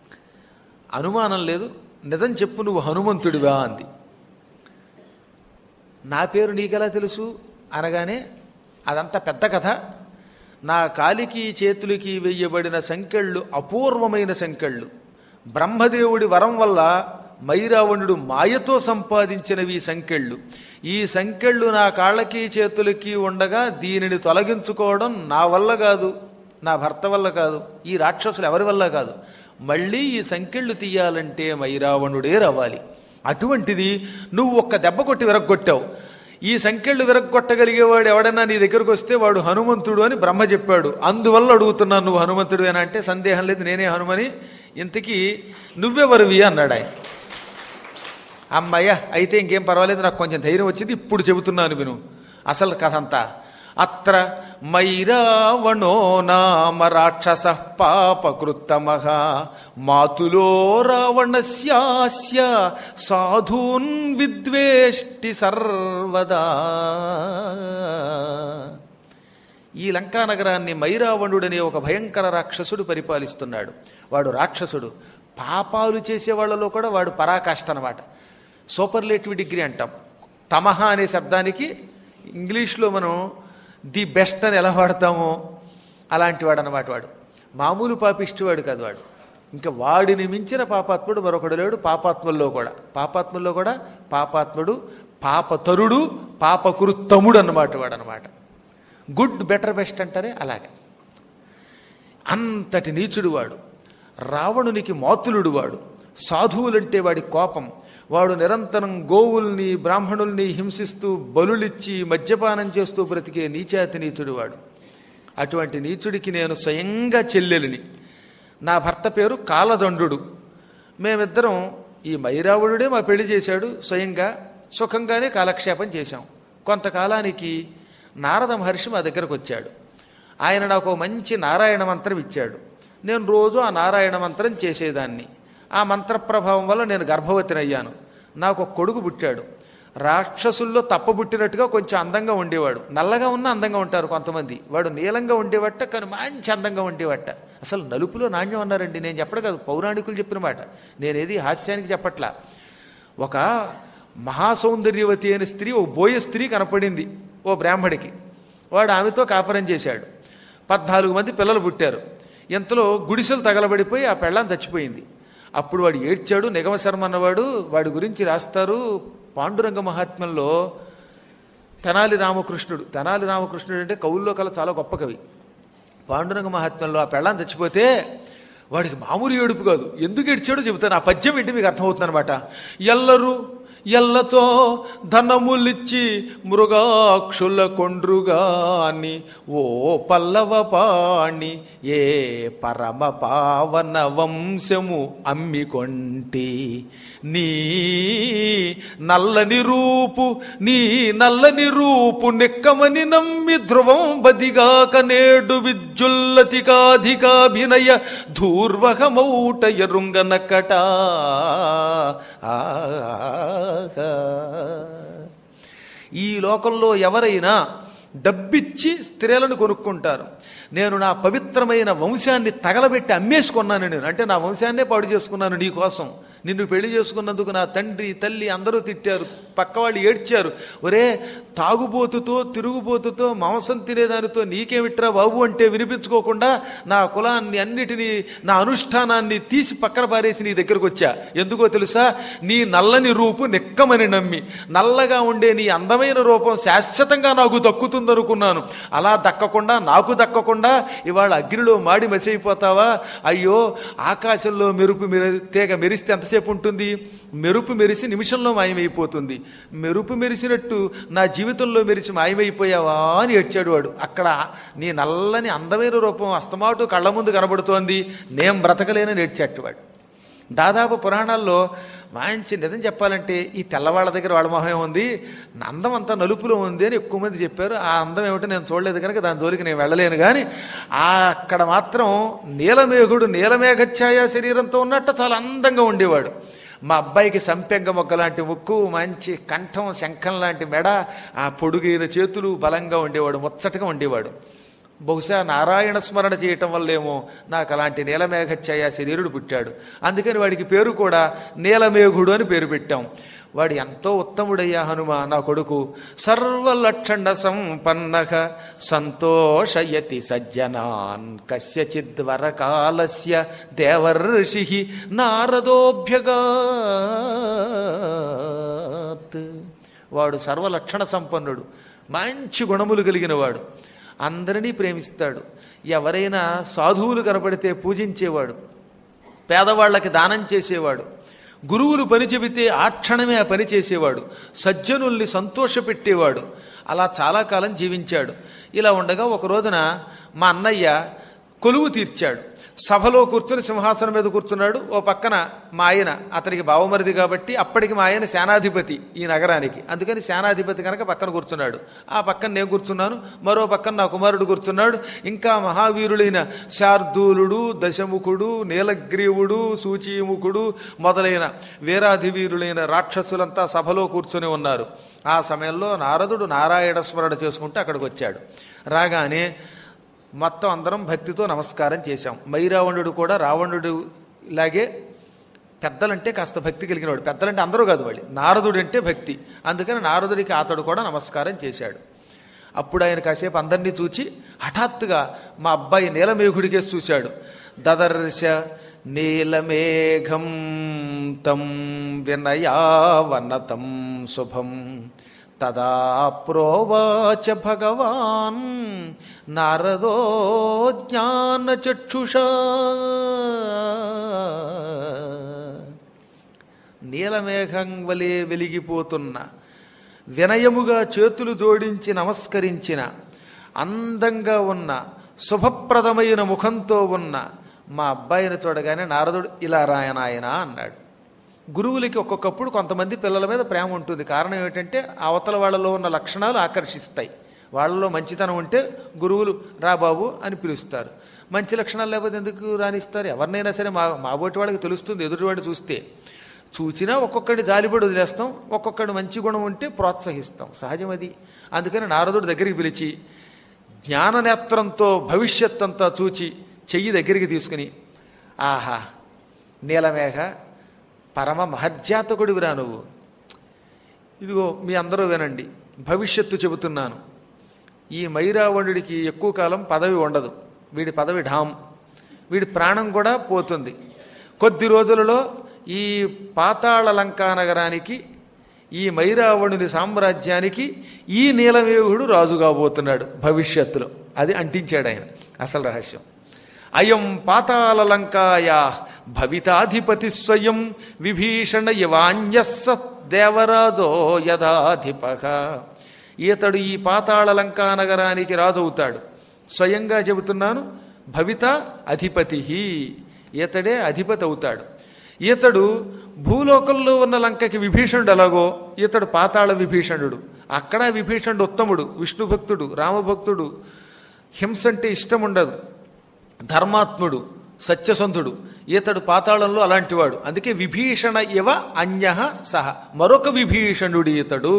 అనుమానం లేదు నిజం చెప్పు నువ్వు హనుమంతుడివా అంది నా పేరు నీకెలా తెలుసు అనగానే అదంతా పెద్ద కథ నా కాలికి చేతులకి వెయ్యబడిన సంకెళ్ళు అపూర్వమైన సంకెళ్ళు బ్రహ్మదేవుడి వరం వల్ల మైరావణుడు మాయతో సంపాదించినవి ఈ సంకెళ్ళు ఈ సంకెళ్ళు నా కాళ్ళకి చేతులకి ఉండగా దీనిని తొలగించుకోవడం నా వల్ల కాదు నా భర్త వల్ల కాదు ఈ రాక్షసులు ఎవరి వల్ల కాదు మళ్ళీ ఈ సంకెళ్ళు తీయాలంటే మైరావణుడే రావాలి అటువంటిది నువ్వు ఒక్క దెబ్బ కొట్టి విరగ్గొట్టావు ఈ సంఖ్యలు విరగ్గొట్టగలిగేవాడు ఎవడన్నా నీ దగ్గరకు వస్తే వాడు హనుమంతుడు అని బ్రహ్మ చెప్పాడు అందువల్ల అడుగుతున్నాను నువ్వు హనుమంతుడు అని అంటే సందేహం లేదు నేనే హనుమని ఇంతకీ నువ్వెవరివి అన్నాడు ఆయన అమ్మయ్య అయితే ఇంకేం పర్వాలేదు నాకు కొంచెం ధైర్యం వచ్చింది ఇప్పుడు చెబుతున్నాను విను అసలు కథ అంతా అత్ర మైరావణో నామ రాక్షస పాపకృత్తమః మాతులో రావణస్యాస్య సాధూన్ విద్వేష్టి సర్వదా ఈ లంకా నగరాన్ని మైరావణుడనే ఒక భయంకర రాక్షసుడు పరిపాలిస్తున్నాడు వాడు రాక్షసుడు పాపాలు చేసే వాళ్ళలో కూడా వాడు పరాకాష్ట అనమాట సూపర్లేటివ్ డిగ్రీ అంటాం తమహ అనే శబ్దానికి ఇంగ్లీష్లో మనం ది బెస్ట్ అని ఎలా వాడతామో అలాంటి వాడు అనమాట వాడు మామూలు పాపిష్టి వాడు కాదు వాడు ఇంకా వాడిని మించిన పాపాత్ముడు మరొకడు లేడు పాపాత్ముల్లో కూడా పాపాత్ముల్లో కూడా పాపాత్ముడు పాపతరుడు పాపకృత్తముడు అన్నమాట వాడు అనమాట గుడ్ బెటర్ బెస్ట్ అంటారే అలాగే అంతటి నీచుడు వాడు రావణునికి మాతులుడు వాడు సాధువులంటే వాడి కోపం వాడు నిరంతరం గోవుల్ని బ్రాహ్మణుల్ని హింసిస్తూ బలులిచ్చి మద్యపానం చేస్తూ బ్రతికే నీచాతి నీచుడు వాడు అటువంటి నీచుడికి నేను స్వయంగా చెల్లెలిని నా భర్త పేరు కాలదండు మేమిద్దరం ఈ మైరావణుడే మా పెళ్లి చేశాడు స్వయంగా సుఖంగానే కాలక్షేపం చేశాం కొంతకాలానికి నారద మహర్షి మా దగ్గరకు వచ్చాడు ఆయన నాకు ఓ మంచి నారాయణ మంత్రం ఇచ్చాడు నేను రోజు ఆ నారాయణ మంత్రం చేసేదాన్ని ఆ మంత్ర ప్రభావం వల్ల నేను గర్భవతినయ్యాను నాకు ఒక కొడుకు పుట్టాడు రాక్షసుల్లో తప్పబుట్టినట్టుగా కొంచెం అందంగా ఉండేవాడు నల్లగా ఉన్న అందంగా ఉంటారు కొంతమంది వాడు నీలంగా ఉండేవట్ట కానీ మంచి అందంగా ఉండేవట్ట అసలు నలుపులో నాణ్యం అన్నారండి నేను చెప్పడం కాదు పౌరాణికులు చెప్పిన మాట నేనేది హాస్యానికి చెప్పట్లా ఒక మహాసౌందర్యవతి అయిన స్త్రీ ఓ బోయ స్త్రీ కనపడింది ఓ బ్రాహ్మడికి వాడు ఆమెతో కాపురం చేశాడు పద్నాలుగు మంది పిల్లలు పుట్టారు ఇంతలో గుడిసెలు తగలబడిపోయి ఆ పెళ్ళం చచ్చిపోయింది అప్పుడు వాడు ఏడ్చాడు నిగమ శర్మ అన్నవాడు వాడి గురించి రాస్తారు పాండురంగ మహాత్మ్యంలో తెనాలి రామకృష్ణుడు తెనాలి రామకృష్ణుడు అంటే కవుల్లో కల చాలా గొప్ప కవి పాండురంగ మహాత్మ్యంలో ఆ పెళ్ళాం చచ్చిపోతే వాడికి మామూలు ఏడుపు కాదు ఎందుకు ఏడ్చాడో చెబుతాను ఆ పద్యం ఏంటి మీకు అర్థమవుతుంది అనమాట ఎల్లరూ ఎల్లతో ధనములిచ్చి మృగాక్షుల కొండ్రుగాని ఓ పల్లవ పాణి ఏ పరమ పావన వంశము అమ్మికొంటి నీ నల్లని రూపు నీ నల్లని రూపు నెక్కమని నమ్మి ధ్రువం బదిగాక నేడు విద్యుల్లతికాధికాభినయ ధూర్వహమౌట ఎరుంగనకట ఈ లోకంలో ఎవరైనా డబ్బిచ్చి స్త్రీలను కొనుక్కుంటారు నేను నా పవిత్రమైన వంశాన్ని తగలబెట్టి అమ్మేసుకున్నాను నేను అంటే నా వంశాన్నే పాడు చేసుకున్నాను నీ కోసం నిన్ను పెళ్లి చేసుకున్నందుకు నా తండ్రి తల్లి అందరూ తిట్టారు పక్కవాళ్ళు ఏడ్చారు ఒరే తాగుబోతుతో తిరుగుబోతుతో మాంసం తినేదానితో నీకేమిట్రా బాబు అంటే వినిపించుకోకుండా నా కులాన్ని అన్నిటినీ నా అనుష్ఠానాన్ని తీసి పక్కన పారేసి నీ దగ్గరకు వచ్చా ఎందుకో తెలుసా నీ నల్లని రూపు నిక్కమని నమ్మి నల్లగా ఉండే నీ అందమైన రూపం శాశ్వతంగా నాకు దక్కుతుందనుకున్నాను అలా దక్కకుండా నాకు దక్కకుండా ఇవాళ అగ్నిలో మాడి మసైపోతావా అయ్యో ఆకాశంలో మెరుపు మెరి తీగ మెరిస్తే ఎంతసేపు ఉంటుంది మెరుపు మెరిసి నిమిషంలో మాయమైపోతుంది మెరుపు మెరిసినట్టు నా జీవితంలో మెరిసి మాయమైపోయావా అని ఏడ్చాడు వాడు అక్కడ నీ నల్లని అందమైన రూపం అస్తమాటు కళ్ళ ముందు కనబడుతోంది నేను బ్రతకలేనని ఏడ్చాడు వాడు దాదాపు పురాణాల్లో మంచి నిజం చెప్పాలంటే ఈ తెల్లవాళ్ళ దగ్గర వాళ్ళ మొహం ఉంది నా అందం అంతా నలుపులో ఉంది అని ఎక్కువ మంది చెప్పారు ఆ అందం ఏమిటో నేను చూడలేదు కనుక దాని జోలికి నేను వెళ్ళలేను కానీ ఆ అక్కడ మాత్రం నీలమేఘుడు నీలమేఘఛాయ శరీరంతో ఉన్నట్టు చాలా అందంగా ఉండేవాడు మా అబ్బాయికి సంపెంగ మొగ్గ లాంటి ముక్కు మంచి కంఠం శంఖం లాంటి మెడ ఆ పొడుగైన చేతులు బలంగా ఉండేవాడు ముచ్చటగా ఉండేవాడు బహుశా నారాయణ స్మరణ చేయటం వల్లేమో నాకు అలాంటి నీలమేఘఛాయ శరీరుడు పుట్టాడు అందుకని వాడికి పేరు కూడా నీలమేఘుడు అని పేరు పెట్టాం వాడు ఎంతో ఉత్తముడయ్యా హనుమ నా కొడుకు సర్వలక్షణ సంపన్నక సంతోషయతి సజ్జనాన్ కస్యచిద్వరకాలస్య దేవర్షి నారదోభ్యగాత్ వాడు సర్వలక్షణ సంపన్నుడు మంచి గుణములు కలిగిన వాడు అందరినీ ప్రేమిస్తాడు ఎవరైనా సాధువులు కనపడితే పూజించేవాడు పేదవాళ్ళకి దానం చేసేవాడు గురువులు పని చెబితే ఆ క్షణమే ఆ పని చేసేవాడు సజ్జనుల్ని సంతోషపెట్టేవాడు అలా చాలా కాలం జీవించాడు ఇలా ఉండగా ఒక రోజున మా అన్నయ్య కొలువు తీర్చాడు సభలో కూర్చుని సింహాసనం మీద కూర్చున్నాడు ఓ పక్కన మా ఆయన అతనికి బావమరిది కాబట్టి అప్పటికి మా ఆయన సేనాధిపతి ఈ నగరానికి అందుకని సేనాధిపతి కనుక పక్కన కూర్చున్నాడు ఆ పక్కన నేను కూర్చున్నాను మరో పక్కన నా కుమారుడు కూర్చున్నాడు ఇంకా మహావీరులైన శార్దూలుడు దశముఖుడు నీలగ్రీవుడు సూచీముఖుడు మొదలైన వీరాధివీరులైన రాక్షసులంతా సభలో కూర్చుని ఉన్నారు ఆ సమయంలో నారదుడు నారాయణ స్మరణ చేసుకుంటూ అక్కడికి వచ్చాడు రాగానే మొత్తం అందరం భక్తితో నమస్కారం చేశాం మైరావణుడు కూడా రావణుడు లాగే పెద్దలంటే కాస్త భక్తి కలిగినవాడు పెద్దలంటే అందరూ కాదు వాళ్ళు నారదుడు అంటే భక్తి అందుకని నారదుడికి అతడు కూడా నమస్కారం చేశాడు అప్పుడు ఆయన కాసేపు అందరినీ చూచి హఠాత్తుగా మా అబ్బాయి నీలమేఘుడికేసి చూశాడు దదర్శ నీలమేఘం తం వినయావనతం శుభం తదా ప్రోవాచ భగవాన్ నారదో జ్ఞానచక్షుషా నీలమేఘం వలె వెలిగిపోతున్న వినయముగా చేతులు జోడించి నమస్కరించిన అందంగా ఉన్న శుభప్రదమైన ముఖంతో ఉన్న మా అబ్బాయిని చూడగానే నారదుడు ఇలా రాయనాయన అన్నాడు గురువులకి ఒక్కొక్కప్పుడు కొంతమంది పిల్లల మీద ప్రేమ ఉంటుంది కారణం ఏమిటంటే అవతల వాళ్ళలో ఉన్న లక్షణాలు ఆకర్షిస్తాయి వాళ్ళలో మంచితనం ఉంటే గురువులు రా బాబు అని పిలుస్తారు మంచి లక్షణాలు లేకపోతే ఎందుకు రాణిస్తారు ఎవరినైనా సరే మా మాబోటి వాళ్ళకి తెలుస్తుంది ఎదుటివాడు చూస్తే చూచినా ఒక్కొక్కడి జాలిపడి వదిలేస్తాం ఒక్కొక్కడి మంచి గుణం ఉంటే ప్రోత్సహిస్తాం సహజం అది అందుకని నారదుడి దగ్గరికి పిలిచి జ్ఞాననేత్రంతో భవిష్యత్ అంతా చూచి చెయ్యి దగ్గరికి తీసుకుని ఆహా నీలమేఘ పరమ మహర్జాతకుడివిరా నువ్వు ఇదిగో మీ అందరూ వినండి భవిష్యత్తు చెబుతున్నాను ఈ మైరావణుడికి ఎక్కువ కాలం పదవి ఉండదు వీడి పదవి ఢామ్ వీడి ప్రాణం కూడా పోతుంది కొద్ది రోజులలో ఈ పాతాళ లంకా నగరానికి ఈ మైరావణుని సామ్రాజ్యానికి ఈ నీలమేఘుడు రాజు కాబోతున్నాడు భవిష్యత్తులో అది అంటించాడు ఆయన అసలు రహస్యం అయం పాతాళ లంకాయా భవితాధిపతి స్వయం విభీషణ యవాన్యస్స దేవరాజో యథాధిపక ఈతడు ఈ పాతాళ లంకా నగరానికి రాజు అవుతాడు స్వయంగా చెబుతున్నాను భవిత అధిపతి ఈతడే అధిపతి అవుతాడు ఈతడు భూలోకంలో ఉన్న లంకకి విభీషణుడు ఎలాగో ఈతడు పాతాళ విభీషణుడు అక్కడ విభీషణుడు ఉత్తముడు విష్ణు భక్తుడు రామభక్తుడు హింస అంటే ఇష్టం ఉండదు ధర్మాత్ముడు సత్యసంధుడు ఈతడు పాతాళంలో అలాంటివాడు అందుకే విభీషణ ఇవ అన్య సహ మరొక విభీషణుడు ఈతడు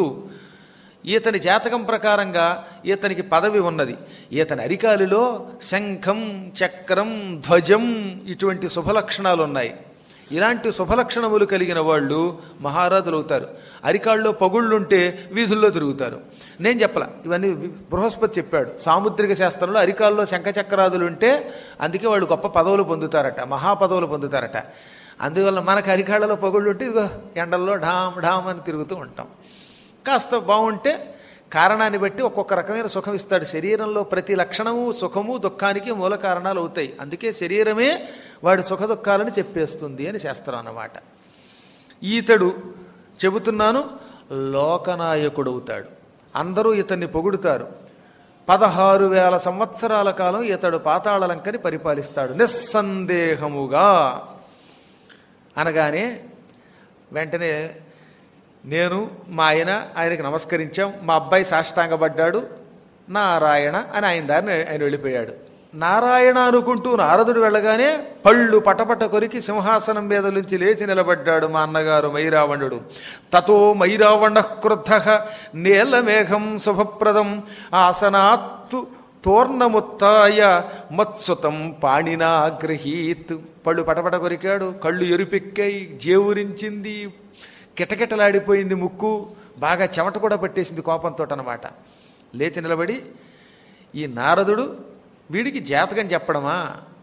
ఈతని జాతకం ప్రకారంగా ఈతనికి పదవి ఉన్నది ఈతని అరికాలిలో శంఖం చక్రం ధ్వజం ఇటువంటి శుభలక్షణాలు ఉన్నాయి ఇలాంటి శుభలక్షణములు కలిగిన వాళ్ళు మహారాజులు అవుతారు అరికాళ్ళలో పగుళ్ళుంటే వీధుల్లో తిరుగుతారు నేను చెప్పలా ఇవన్నీ వి- బృహస్పతి చెప్పాడు సాముద్రిక శాస్త్రంలో అరికాల్లో శంఖచక్రాదులు ఉంటే అందుకే వాళ్ళు గొప్ప పదవులు పొందుతారట మహాపదవులు పొందుతారట అందువల్ల మనకు అరికాళ్ళలో పగుళ్ళు ఉంటే ఇదిగో ఎండల్లో ఢామ్ ఢామ్ అని తిరుగుతూ ఉంటాం కాస్త బాగుంటే కారణాన్ని బట్టి ఒక్కొక్క రకమైన సుఖం ఇస్తాడు శరీరంలో ప్రతి లక్షణము సుఖము దుఃఖానికి మూల కారణాలు అవుతాయి అందుకే శరీరమే వాడి సుఖ దుఃఖాలను చెప్పేస్తుంది అని శాస్త్రం అన్నమాట ఈతడు చెబుతున్నాను లోకనాయకుడు అవుతాడు అందరూ ఇతన్ని పొగుడుతారు పదహారు వేల సంవత్సరాల కాలం ఇతడు పాతాళలంకని పరిపాలిస్తాడు నిస్సందేహముగా అనగానే వెంటనే నేను మా ఆయన ఆయనకి నమస్కరించాం మా అబ్బాయి సాష్టాంగపడ్డాడు నారాయణ అని ఆయన దారిని ఆయన వెళ్ళిపోయాడు నారాయణ అనుకుంటూ నారదుడు వెళ్ళగానే పళ్ళు పటపట కొరికి సింహాసనం మీద నుంచి లేచి నిలబడ్డాడు మా అన్నగారు మైరావణుడు తతో మైరావణ క్రుద్ధ నీలమేఘం శుభప్రదం ఆసనాత్తు తోర్ణముత్తాయ మత్సుతం పాణినా గ్రహీత్ పళ్ళు పటపట కొరికాడు కళ్ళు ఎరుపెక్కాయి జేవురించింది కిటకిటలాడిపోయింది ముక్కు బాగా చెమట కూడా పట్టేసింది కోపంతో అనమాట లేచి నిలబడి ఈ నారదుడు వీడికి జాతకం చెప్పడమా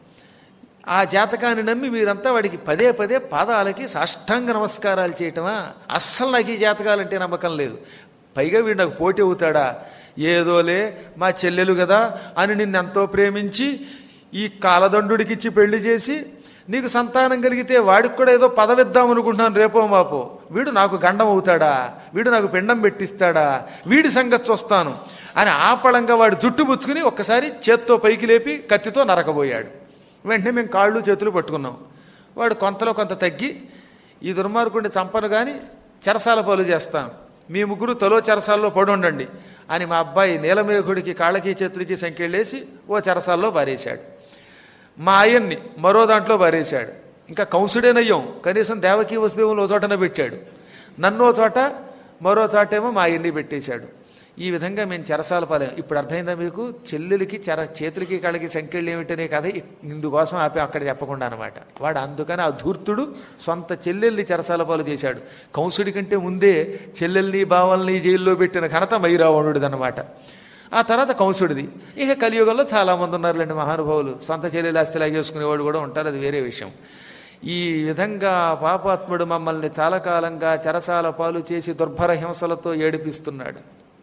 ఆ జాతకాన్ని నమ్మి మీరంతా వాడికి పదే పదే పాదాలకి సాష్టాంగ నమస్కారాలు చేయటమా అస్సలు నాకు ఈ జాతకాలంటే నమ్మకం లేదు పైగా వీడు నాకు పోటీ అవుతాడా ఏదోలే మా చెల్లెలు కదా అని నిన్నెంతో ప్రేమించి ఈ కాలదండుడికిచ్చి పెళ్లి చేసి నీకు సంతానం కలిగితే వాడికి కూడా ఏదో పదవిద్దాం అనుకుంటున్నాను రేపో మాపో వీడు నాకు గండం అవుతాడా వీడు నాకు పిండం పెట్టిస్తాడా వీడి సంగతి చూస్తాను అని ఆపళంగా వాడు జుట్టు పుచ్చుకుని ఒక్కసారి చేత్తో పైకి లేపి కత్తితో నరకబోయాడు వెంటనే మేము కాళ్ళు చేతులు పట్టుకున్నాం వాడు కొంతలో కొంత తగ్గి ఈ దుర్మార్గుడిని చంపను కానీ చెరసాల పాలు చేస్తాను మీ ముగ్గురు తలో చెరసాల్లో పడి ఉండండి అని మా అబ్బాయి నీలమేఘుడికి కాళ్ళకి చేతులకి సంఖ్యలేసి ఓ చెరసాల్లో పారేశాడు మా ఆయన్ని మరో దాంట్లో పారేశాడు ఇంకా కంసుడేనయ్యాం కనీసం దేవకీ వసుదేవులు ఓ చోటన పెట్టాడు నన్ను ఓ చోట మరో చోటేమో మా ఆయన్ని పెట్టేశాడు ఈ విధంగా మేము చెరసాల పాలేం ఇప్పుడు అర్థమైందా మీకు చెల్లెలకి చెర చేతులకి కాళ్ళకి సంఖ్యలు ఏమిటనే కథ ఇందుకోసం ఆపి అక్కడ చెప్పకుండా అనమాట వాడు అందుకని ఆ ధూర్తుడు సొంత చెల్లెల్ని చెరసాల పాలు చేశాడు కంసుడి కంటే ముందే చెల్లెల్ని బావల్ని జైల్లో పెట్టిన ఘనత మైరావణుడిదన్నమాట ఆ తర్వాత కంసుడిది ఇక కలియుగంలో చాలామంది ఉన్నారులేండి మహానుభావులు సొంత చెల్లెలు ఆస్తి లాగేసుకునేవాడు కూడా ఉంటారు అది వేరే విషయం ఈ విధంగా పాపాత్ముడు మమ్మల్ని చాలా కాలంగా చెరసాల పాలు చేసి దుర్భర హింసలతో ఏడిపిస్తున్నాడు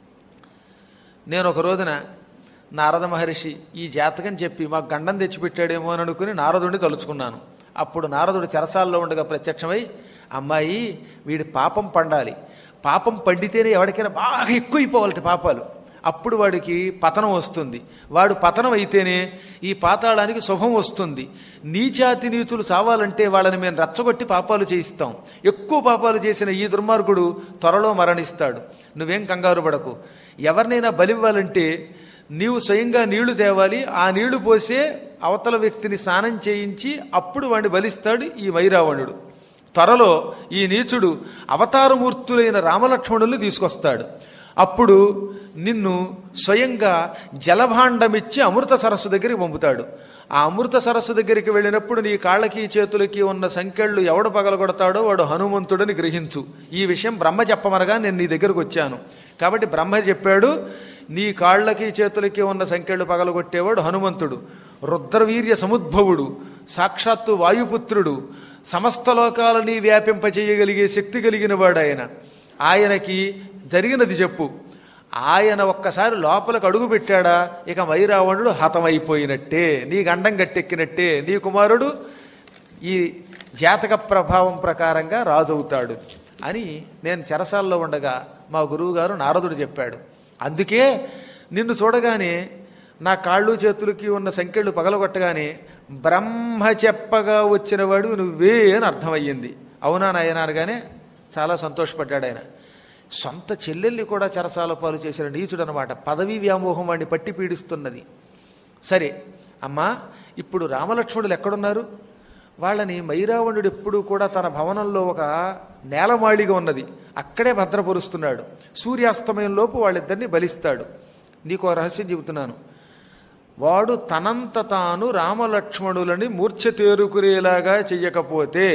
నేను ఒక రోజున నారద మహర్షి ఈ జాతకం చెప్పి మాకు గండం తెచ్చిపెట్టాడేమో అని అనుకుని నారదుడిని తలుచుకున్నాను అప్పుడు నారదుడు చెరసాల్లో ఉండగా ప్రత్యక్షమై అమ్మాయి వీడి పాపం పండాలి పాపం పండితేనే ఎవరికైనా బాగా ఎక్కువైపోవాలి పాపాలు అప్పుడు వాడికి పతనం వస్తుంది వాడు పతనం అయితేనే ఈ పాతాళానికి శుభం వస్తుంది నీచాతి నీచులు చావాలంటే వాళ్ళని మేము రెచ్చగొట్టి పాపాలు చేయిస్తాం ఎక్కువ పాపాలు చేసిన ఈ దుర్మార్గుడు త్వరలో మరణిస్తాడు నువ్వేం కంగారు పడకు ఎవరినైనా బలివ్వాలంటే నీవు స్వయంగా నీళ్లు తేవాలి ఆ నీళ్లు పోసే అవతల వ్యక్తిని స్నానం చేయించి అప్పుడు వాడిని బలిస్తాడు ఈ వైరావణుడు త్వరలో ఈ నీచుడు అవతారమూర్తులైన రామలక్ష్మణుల్ని తీసుకొస్తాడు అప్పుడు నిన్ను స్వయంగా జలభాండమిచ్చి అమృత సరస్సు దగ్గరికి పంపుతాడు ఆ అమృత సరస్సు దగ్గరికి వెళ్ళినప్పుడు నీ కాళ్ళకి చేతులకి ఉన్న సంఖ్యళ్ళు ఎవడు పగలగొడతాడో వాడు హనుమంతుడని గ్రహించు ఈ విషయం బ్రహ్మ చెప్పమనగా నేను నీ దగ్గరకు వచ్చాను కాబట్టి బ్రహ్మ చెప్పాడు నీ కాళ్ళకి చేతులకి ఉన్న సంఖ్యళ్ళు పగలగొట్టేవాడు హనుమంతుడు రుద్రవీర్య సముద్భవుడు సాక్షాత్తు వాయుపుత్రుడు సమస్త లోకాలని వ్యాపింపచేయగలిగే శక్తి కలిగిన వాడు ఆయన ఆయనకి జరిగినది చెప్పు ఆయన ఒక్కసారి లోపలికి అడుగు పెట్టాడా ఇక వైరావణుడు హతమైపోయినట్టే నీ గండం గట్టెక్కినట్టే నీ కుమారుడు ఈ జాతక ప్రభావం ప్రకారంగా రాజవుతాడు అని నేను చెరసాల్లో ఉండగా మా గురువుగారు నారదుడు చెప్పాడు అందుకే నిన్ను చూడగానే నా కాళ్ళు చేతులకి ఉన్న సంఖ్యలు పగలగొట్టగానే బ్రహ్మ చెప్పగా వచ్చినవాడు నువ్వే అని అర్థమయ్యింది అవునా నాయన అనగానే చాలా సంతోషపడ్డాడు ఆయన సొంత చెల్లెల్ని కూడా చెరసాల పాలు చేసిన నీచుడు అనమాట పదవీ వ్యామోహం వాడిని పట్టి పీడిస్తున్నది సరే అమ్మా ఇప్పుడు రామలక్ష్మణులు ఎక్కడున్నారు వాళ్ళని మైరావణుడు ఎప్పుడూ కూడా తన భవనంలో ఒక నేలమాళిగా ఉన్నది అక్కడే భద్రపరుస్తున్నాడు సూర్యాస్తమయంలోపు వాళ్ళిద్దరిని బలిస్తాడు నీకు రహస్యం చెబుతున్నాను వాడు తనంత తాను రామలక్ష్మణులని మూర్ఛ తేరుకునేలాగా చెయ్యకపోతే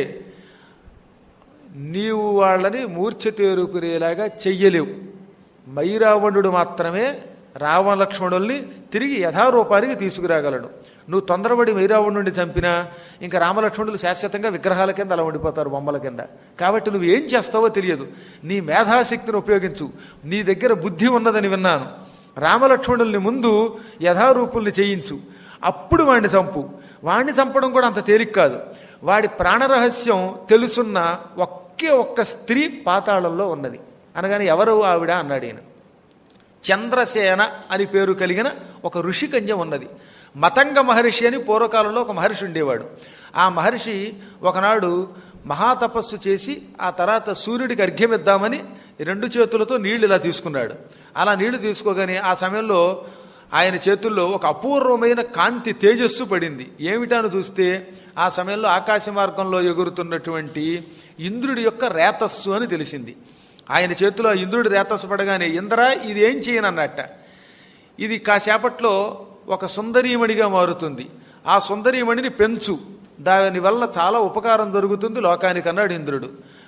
నీవు వాళ్ళని మూర్ఛ తేరుకునేలాగా చెయ్యలేవు మైరావణుడు మాత్రమే రామలక్ష్మణుల్ని తిరిగి యథారూపానికి తీసుకురాగలడు నువ్వు తొందరపడి మైరావణుడిని చంపినా ఇంకా రామలక్ష్మణులు శాశ్వతంగా విగ్రహాల కింద అలా ఉండిపోతారు బొమ్మల కింద కాబట్టి నువ్వు ఏం చేస్తావో తెలియదు నీ మేధాశక్తిని ఉపయోగించు నీ దగ్గర బుద్ధి ఉన్నదని విన్నాను రామలక్ష్మణుల్ని ముందు యథారూపుల్ని చేయించు అప్పుడు వాడిని చంపు వాడిని చంపడం కూడా అంత తేలిక కాదు వాడి ప్రాణరహస్యం తెలుసున్న ఒకే ఒక్క స్త్రీ పాతాళంలో ఉన్నది అనగానే ఎవరు ఆవిడ అన్నాడు ఈయన చంద్రసేన అని పేరు కలిగిన ఒక ఋషికన్య ఉన్నది మతంగ మహర్షి అని పూర్వకాలంలో ఒక మహర్షి ఉండేవాడు ఆ మహర్షి ఒకనాడు మహాతపస్సు చేసి ఆ తర్వాత సూర్యుడికి అర్ఘ్యమిద్దామని రెండు చేతులతో నీళ్లు ఇలా తీసుకున్నాడు అలా నీళ్లు తీసుకోగానే ఆ సమయంలో ఆయన చేతుల్లో ఒక అపూర్వమైన కాంతి తేజస్సు పడింది ఏమిటాను చూస్తే ఆ సమయంలో ఆకాశ మార్గంలో ఎగురుతున్నటువంటి ఇంద్రుడి యొక్క రేతస్సు అని తెలిసింది ఆయన చేతిలో ఇంద్రుడి రేతస్సు పడగానే ఇంద్ర ఇది ఏం చేయనన్నట్ట ఇది కాసేపట్లో ఒక సుందరీమణిగా మారుతుంది ఆ సుందరీమణిని పెంచు దాని వల్ల చాలా ఉపకారం జరుగుతుంది లోకానికి అన్నాడు ఇంద్రుడు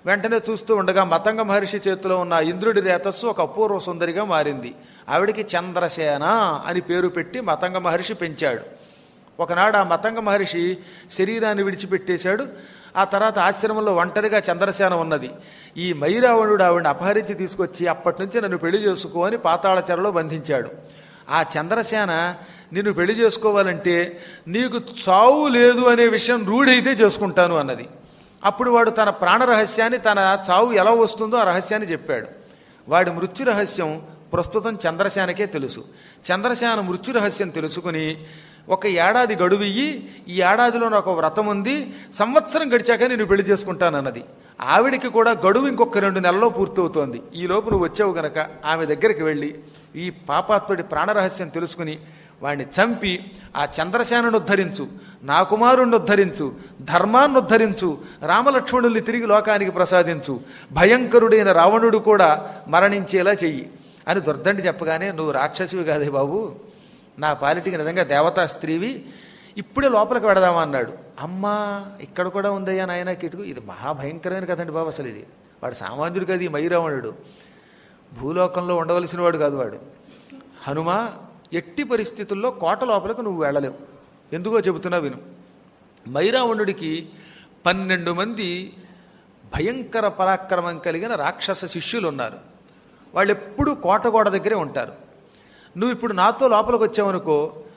వెంటనే చూస్తూ ఉండగా మతంగ మహర్షి చేతిలో ఉన్న ఇంద్రుడి రేతస్సు ఒక అపూర్వ సుందరిగా మారింది ఆవిడికి చంద్రసేన అని పేరు పెట్టి మతంగ మహర్షి పెంచాడు ఒకనాడు ఆ మతంగ మహర్షి శరీరాన్ని విడిచిపెట్టేశాడు ఆ తర్వాత ఆశ్రమంలో ఒంటరిగా చంద్రసేన ఉన్నది ఈ మైరావణుడు ఆవిడని అపహరించి తీసుకొచ్చి అప్పటి నుంచి నన్ను పెళ్లి చేసుకో అని పాతాళ చెరలో బంధించాడు ఆ చంద్రసేన నిన్ను పెళ్లి చేసుకోవాలంటే నీకు చావు లేదు అనే విషయం రూఢైతే చేసుకుంటాను అన్నది అప్పుడు వాడు తన ప్రాణ రహస్యాన్ని తన చావు ఎలా వస్తుందో ఆ రహస్యాన్ని చెప్పాడు వాడి మృత్యు రహస్యం ప్రస్తుతం చంద్రసేనకే తెలుసు చంద్రసేన మృత్యు రహస్యం తెలుసుకుని ఒక ఏడాది గడువియ్యి ఈ ఏడాదిలో నాకు ఒక వ్రతం ఉంది సంవత్సరం గడిచాక నేను పెళ్లి చేసుకుంటానన్నది ఆవిడికి కూడా గడువు ఇంకొక రెండు నెలల్లో పూర్తవుతోంది ఈ లోపు నువ్వు వచ్చావు గనక ఆమె దగ్గరికి వెళ్ళి ఈ పాపాత్ముడి ప్రాణరహస్యం తెలుసుకుని వాడిని చంపి ఆ చంద్రసేనను ఉద్ధరించు నా కుమారుణ్ణి ఉద్ధరించు ధర్మాన్ని ఉద్ధరించు రామలక్ష్మణుల్ని తిరిగి లోకానికి ప్రసాదించు భయంకరుడైన రావణుడు కూడా మరణించేలా చెయ్యి అని దుర్దండి చెప్పగానే నువ్వు రాక్షసివి కాదే బాబు నా పాలిటికి నిజంగా దేవతా స్త్రీవి ఇప్పుడే లోపలికి వెడదామా అన్నాడు అమ్మా ఇక్కడ కూడా ఉందయ్యా నాయన కిటుకు ఇది మహాభయంకరమైన కదండి బాబు అసలు ఇది వాడు సామాన్యుడు కాదు ఈ మైరావణుడు భూలోకంలో ఉండవలసిన వాడు కాదు వాడు హనుమ ఎట్టి పరిస్థితుల్లో కోట లోపలికి నువ్వు వెళ్ళలేవు ఎందుకో చెబుతున్నా విను మైరావణుడికి పన్నెండు మంది భయంకర పరాక్రమం కలిగిన రాక్షస శిష్యులు ఉన్నారు వాళ్ళు ఎప్పుడూ కోట గోడ దగ్గరే ఉంటారు నువ్వు ఇప్పుడు నాతో లోపలికి వచ్చావనుకో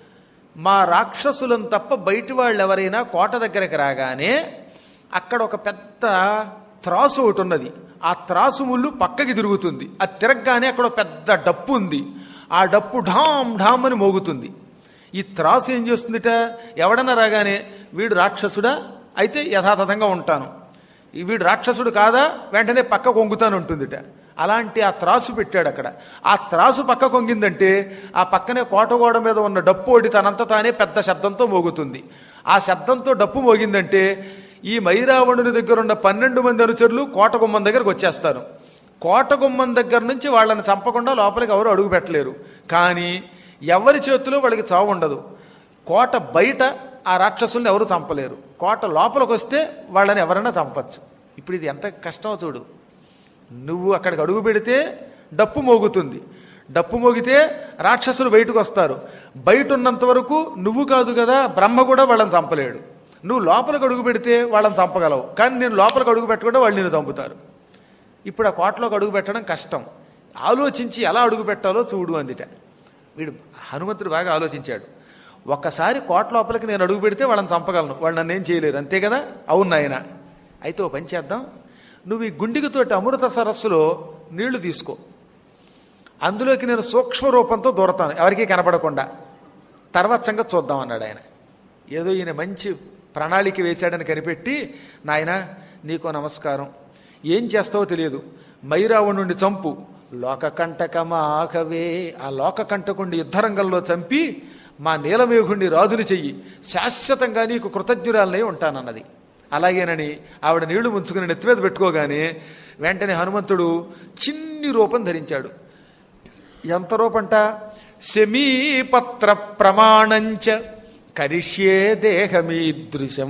మా రాక్షసులను తప్ప బయటి వాళ్ళు ఎవరైనా కోట దగ్గరికి రాగానే అక్కడ ఒక పెద్ద త్రాసు ఒకటి ఉన్నది ఆ త్రాసు ముళ్ళు పక్కకి తిరుగుతుంది అది తిరగగానే అక్కడ ఒక పెద్ద డప్పు ఉంది ఆ డప్పు ఢామ్ ఢామ్ అని మోగుతుంది ఈ త్రాసు ఏం చేస్తుందిట ఎవడన్నా రాగానే వీడు రాక్షసుడా అయితే యథాతథంగా ఉంటాను ఈ వీడు రాక్షసుడు కాదా వెంటనే పక్క కొంగుతాను ఉంటుందిట అలాంటి ఆ త్రాసు పెట్టాడు అక్కడ ఆ త్రాసు పక్క కొంగిందంటే ఆ పక్కనే కోటగోడ మీద ఉన్న డప్పు ఒకటి తనంత తానే పెద్ద శబ్దంతో మోగుతుంది ఆ శబ్దంతో డప్పు మోగిందంటే ఈ మైరావణుని దగ్గర ఉన్న పన్నెండు మంది అనుచరులు కోట గుమ్మం దగ్గరకు వచ్చేస్తారు కోట గుమ్మం దగ్గర నుంచి వాళ్ళని చంపకుండా లోపలికి ఎవరు అడుగు పెట్టలేరు కానీ ఎవరి చేతిలో వాళ్ళకి చావు ఉండదు కోట బయట ఆ రాక్షసుల్ని ఎవరు చంపలేరు కోట లోపలికి వస్తే వాళ్ళని ఎవరైనా చంపచ్చు ఇప్పుడు ఇది ఎంత కష్టమో చూడు నువ్వు అక్కడికి అడుగు పెడితే డప్పు మోగుతుంది డప్పు మోగితే రాక్షసులు బయటకు వస్తారు బయట ఉన్నంత వరకు నువ్వు కాదు కదా బ్రహ్మ కూడా వాళ్ళని చంపలేడు నువ్వు లోపలికి అడుగు పెడితే వాళ్ళని చంపగలవు కానీ నేను లోపలికి అడుగు పెట్టకుండా వాళ్ళు నేను చంపుతారు ఇప్పుడు ఆ కోటలోకి అడుగు పెట్టడం కష్టం ఆలోచించి ఎలా అడుగు పెట్టాలో చూడు అందిట వీడు హనుమంతుడు బాగా ఆలోచించాడు ఒక్కసారి కోట లోపలికి నేను అడుగు పెడితే వాళ్ళని చంపగలను వాళ్ళు నన్ను ఏం చేయలేరు అంతే కదా అవును నాయన అయితే ఓ పని చేద్దాం నువ్వు ఈ గుండిగతోటి అమృత సరస్సులో నీళ్లు తీసుకో అందులోకి నేను సూక్ష్మ రూపంతో దూరతాను ఎవరికీ కనపడకుండా తర్వాత సంగతి చూద్దాం అన్నాడు ఆయన ఏదో ఈయన మంచి ప్రణాళిక వేశాడని కనిపెట్టి నాయన నీకో నమస్కారం ఏం చేస్తావో తెలియదు మైరావణుణ్ణి చంపు లోకకంటకమాకవే ఆ లోకకంటకుండి యుద్ధరంగంలో చంపి మా నీలమేఘుణ్ణి రాజుని చెయ్యి శాశ్వతంగా నీకు కృతజ్ఞురాలనే ఉంటానన్నది అలాగేనని ఆవిడ నీళ్లు ముంచుకుని నెత్తిమీద పెట్టుకోగానే వెంటనే హనుమంతుడు చిన్ని రూపం ధరించాడు ఎంత రూపంట శమీపత్ర ప్రమాణంచ కరిష్యే దేహమీదృశం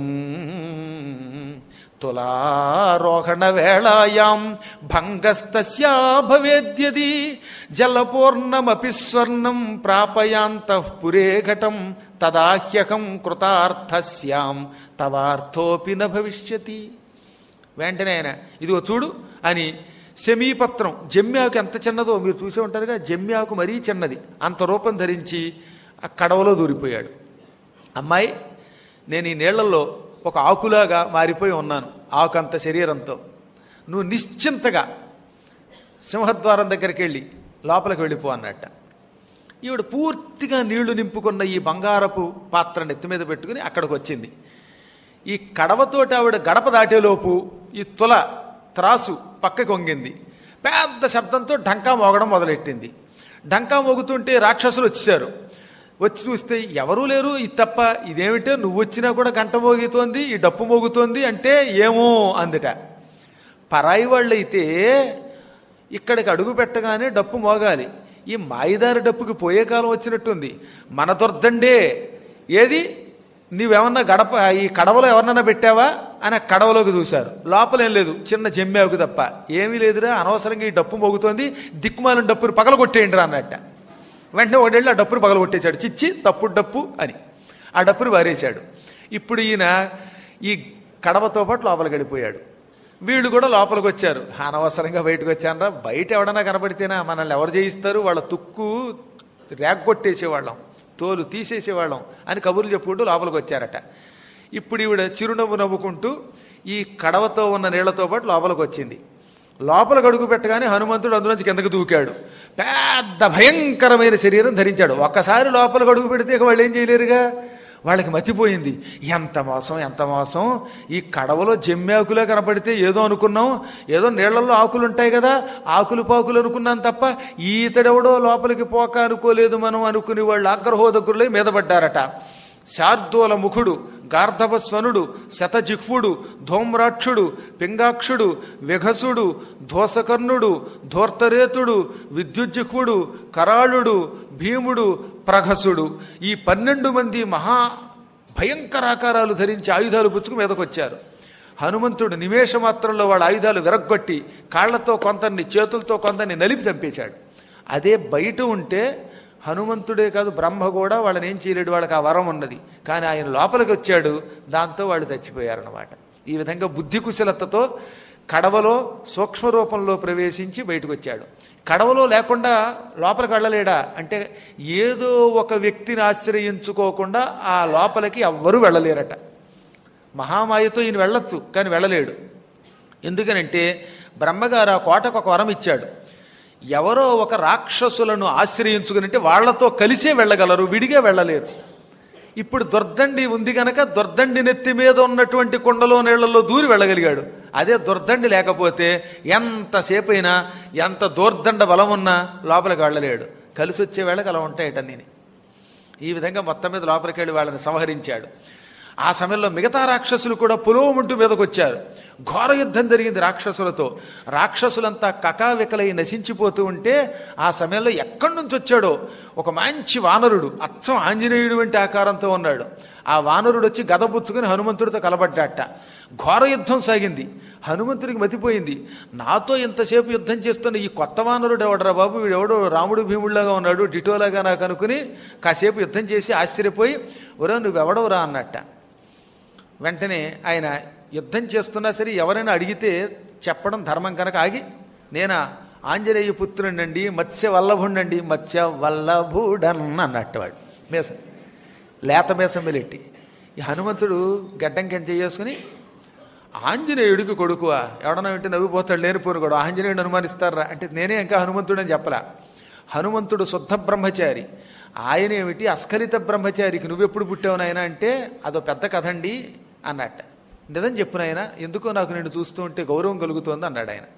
తులారోహణ వేళాయాం భంగస్తస్యా భవేద్యది జలపూర్ణమపి స్వర్ణం ప్రాపయాంత పురే ఘటం తదాహ్యకం కృతార్థస్యాం తవార్థోపి న భవిష్యతి వెంటనే ఆయన ఇదిగో చూడు అని శమీపత్రం జమ్యాకు ఎంత చిన్నదో మీరు చూసే ఉంటారుగా జమ్యాకు మరీ చిన్నది అంత రూపం ధరించి ఆ కడవలో దూరిపోయాడు అమ్మాయి నేను ఈ నీళ్లలో ఒక ఆకులాగా మారిపోయి ఉన్నాను ఆకు అంత శరీరంతో నువ్వు నిశ్చింతగా సింహద్వారం దగ్గరికి వెళ్ళి లోపలికి వెళ్ళిపో అన్నట్ట ఈవిడ పూర్తిగా నీళ్లు నింపుకున్న ఈ బంగారపు పాత్ర నెత్తి మీద పెట్టుకుని అక్కడికి వచ్చింది ఈ కడవతోటి ఆవిడ గడప దాటేలోపు ఈ తుల త్రాసు పక్కకి వంగింది పెద్ద శబ్దంతో ఢంకా మోగడం మొదలెట్టింది ఢంకా మోగుతుంటే రాక్షసులు వచ్చారు వచ్చి చూస్తే ఎవరూ లేరు ఇది తప్ప ఇదేమిటో నువ్వు వచ్చినా కూడా గంట మోగుతోంది ఈ డప్పు మోగుతోంది అంటే ఏమో అందుట పరాయి వాళ్ళైతే ఇక్కడికి అడుగు పెట్టగానే డప్పు మోగాలి ఈ మాయిదారి డప్పుకి పోయే కాలం వచ్చినట్టుంది మన దొర్దండే ఏది నీవేమన్నా గడప ఈ కడవలో ఎవరినన్నా పెట్టావా అని ఆ కడవలోకి చూశారు లోపల ఏం లేదు చిన్న జమ్మాకు తప్ప ఏమీ లేదురా అనవసరంగా ఈ డప్పు మోగుతోంది దిక్కుమాలిన డప్పుని పగలగొట్టేయండి రా అన్నట్ట వెంటనే ఒకటేళ్ళు ఆ డప్పుని పగలగొట్టేశాడు చిచ్చి తప్పుడు డప్పు అని ఆ డప్పుని వారేశాడు ఇప్పుడు ఈయన ఈ కడవతో పాటు లోపలికి వెళ్ళిపోయాడు వీళ్ళు కూడా లోపలికి వచ్చారు అనవసరంగా బయటకు వచ్చానరా బయట ఎవడన్నా కనబడితేనా మనల్ని ఎవరు చేయిస్తారు వాళ్ళ తుక్కు రేగ్గొట్టేసేవాళ్ళం తోలు తీసేసేవాళ్ళం అని కబుర్లు చెప్పుకుంటూ లోపలికి వచ్చారట ఇప్పుడు ఈవిడ చిరునవ్వు నవ్వుకుంటూ ఈ కడవతో ఉన్న నీళ్లతో పాటు లోపలికి వచ్చింది లోపలికి అడుగు పెట్టగానే హనుమంతుడు అందులోంచి కిందకు దూకాడు పెద్ద భయంకరమైన శరీరం ధరించాడు ఒక్కసారి లోపలికి అడుగు పెడితే ఇక వాళ్ళు ఏం చేయలేరుగా వాళ్ళకి మతిపోయింది ఎంత మోసం ఎంత మోసం ఈ కడవలో జమ్మాకులే కనపడితే ఏదో అనుకున్నాం ఏదో నీళ్లలో ఆకులు ఉంటాయి కదా ఆకులు పాకులు అనుకున్నాం తప్ప ఈతడెవడో లోపలికి పోక అనుకోలేదు మనం అనుకుని వాళ్ళు ఆగ్రహోదగ్రులై మీద పడ్డారట శార్దూల ముఖుడు గార్ధవస్వనుడు శతజిహ్వుడు ధూమ్రాక్షుడు పింగాక్షుడు విఘసుడు ధ్వసకర్ణుడు ధోర్తరేతుడు విద్యుజ్జిహ్వుడు కరాళుడు భీముడు ప్రఘసుడు ఈ పన్నెండు మంది మహా భయంకరాకారాలు ధరించి ఆయుధాలు పుచ్చుకు మీదకొచ్చారు హనుమంతుడు నిమేష మాత్రంలో వాళ్ళ ఆయుధాలు విరగ్గొట్టి కాళ్లతో కొంతని చేతులతో కొంతని నలిపి చంపేశాడు అదే బయట ఉంటే హనుమంతుడే కాదు బ్రహ్మ కూడా వాళ్ళని ఏం చేయలేడు వాళ్ళకి ఆ వరం ఉన్నది కానీ ఆయన లోపలికి వచ్చాడు దాంతో వాళ్ళు చచ్చిపోయారన్నమాట ఈ విధంగా బుద్ధి కుశలతతో కడవలో సూక్ష్మ రూపంలో ప్రవేశించి బయటకు వచ్చాడు కడవలో లేకుండా లోపలికి వెళ్ళలేడా అంటే ఏదో ఒక వ్యక్తిని ఆశ్రయించుకోకుండా ఆ లోపలికి ఎవ్వరూ వెళ్ళలేరట మహామాయతో ఈయన వెళ్ళొచ్చు కానీ వెళ్ళలేడు ఎందుకనంటే బ్రహ్మగారు ఆ కోటకు ఒక వరం ఇచ్చాడు ఎవరో ఒక రాక్షసులను ఆశ్రయించుకునంటే వాళ్లతో కలిసే వెళ్ళగలరు విడిగా వెళ్ళలేరు ఇప్పుడు దుర్దండి ఉంది గనక దుర్దండి నెత్తి మీద ఉన్నటువంటి కొండలో నీళ్లలో దూరి వెళ్ళగలిగాడు అదే దుర్దండి లేకపోతే ఎంతసేపు అయినా ఎంత దూర్దండ బలం ఉన్నా లోపలికి వెళ్ళలేడు కలిసి వచ్చే వేళకి అలా ఉంటాయట నేను ఈ విధంగా మొత్తం మీద లోపలికి వెళ్ళి వాళ్ళని సంహరించాడు ఆ సమయంలో మిగతా రాక్షసులు కూడా పులోముంటూ మీదకు వచ్చారు ఘోర యుద్ధం జరిగింది రాక్షసులతో రాక్షసులంతా కకావికలై నశించిపోతూ ఉంటే ఆ సమయంలో ఎక్కడి నుంచి వచ్చాడో ఒక మంచి వానరుడు అచ్చం ఆంజనేయుడు వంటి ఆకారంతో ఉన్నాడు ఆ వానరుడు వచ్చి గద పుచ్చుకుని హనుమంతుడితో కలబడ్డాట ఘోర యుద్ధం సాగింది హనుమంతుడికి మతిపోయింది నాతో ఇంతసేపు యుద్ధం చేస్తున్న ఈ కొత్త వానరుడు ఎవడరా బాబు వీడెవడో రాముడు భీముడిలాగా ఉన్నాడు డిటోలాగా నాకు అనుకుని కాసేపు యుద్ధం చేసి ఆశ్చర్యపోయి ఒరే నువ్వెవడవరా అన్నట్ట వెంటనే ఆయన యుద్ధం చేస్తున్నా సరే ఎవరైనా అడిగితే చెప్పడం ధర్మం కనుక ఆగి నేనా ఆంజనేయ పుత్రుడండి మత్స్య వల్లభుండండి మత్స్య వల్లభుడన్ అన్నట్టు వాడు మేసం లేత మేసం వెలెట్టి ఈ హనుమంతుడు గడ్డం కెంచ చేసుకుని ఆంజనేయుడికి కొడుకువా ఎవడన్నా వింటే నవ్విపోతాడు లేనిపోను కూడా ఆంజనేయుడు అనుమానిస్తారా అంటే నేనే ఇంకా హనుమంతుడు అని చెప్పలా హనుమంతుడు శుద్ధ బ్రహ్మచారి ఆయన ఏమిటి అస్ఖలిత బ్రహ్మచారికి నువ్వెప్పుడు పుట్టావు నాయన అంటే అదో పెద్ద కథ అండి అన్నట్ట నిజం చెప్పు నాయన ఎందుకో నాకు నేను చూస్తూ ఉంటే గౌరవం కలుగుతోంది అన్నాడు ఆయన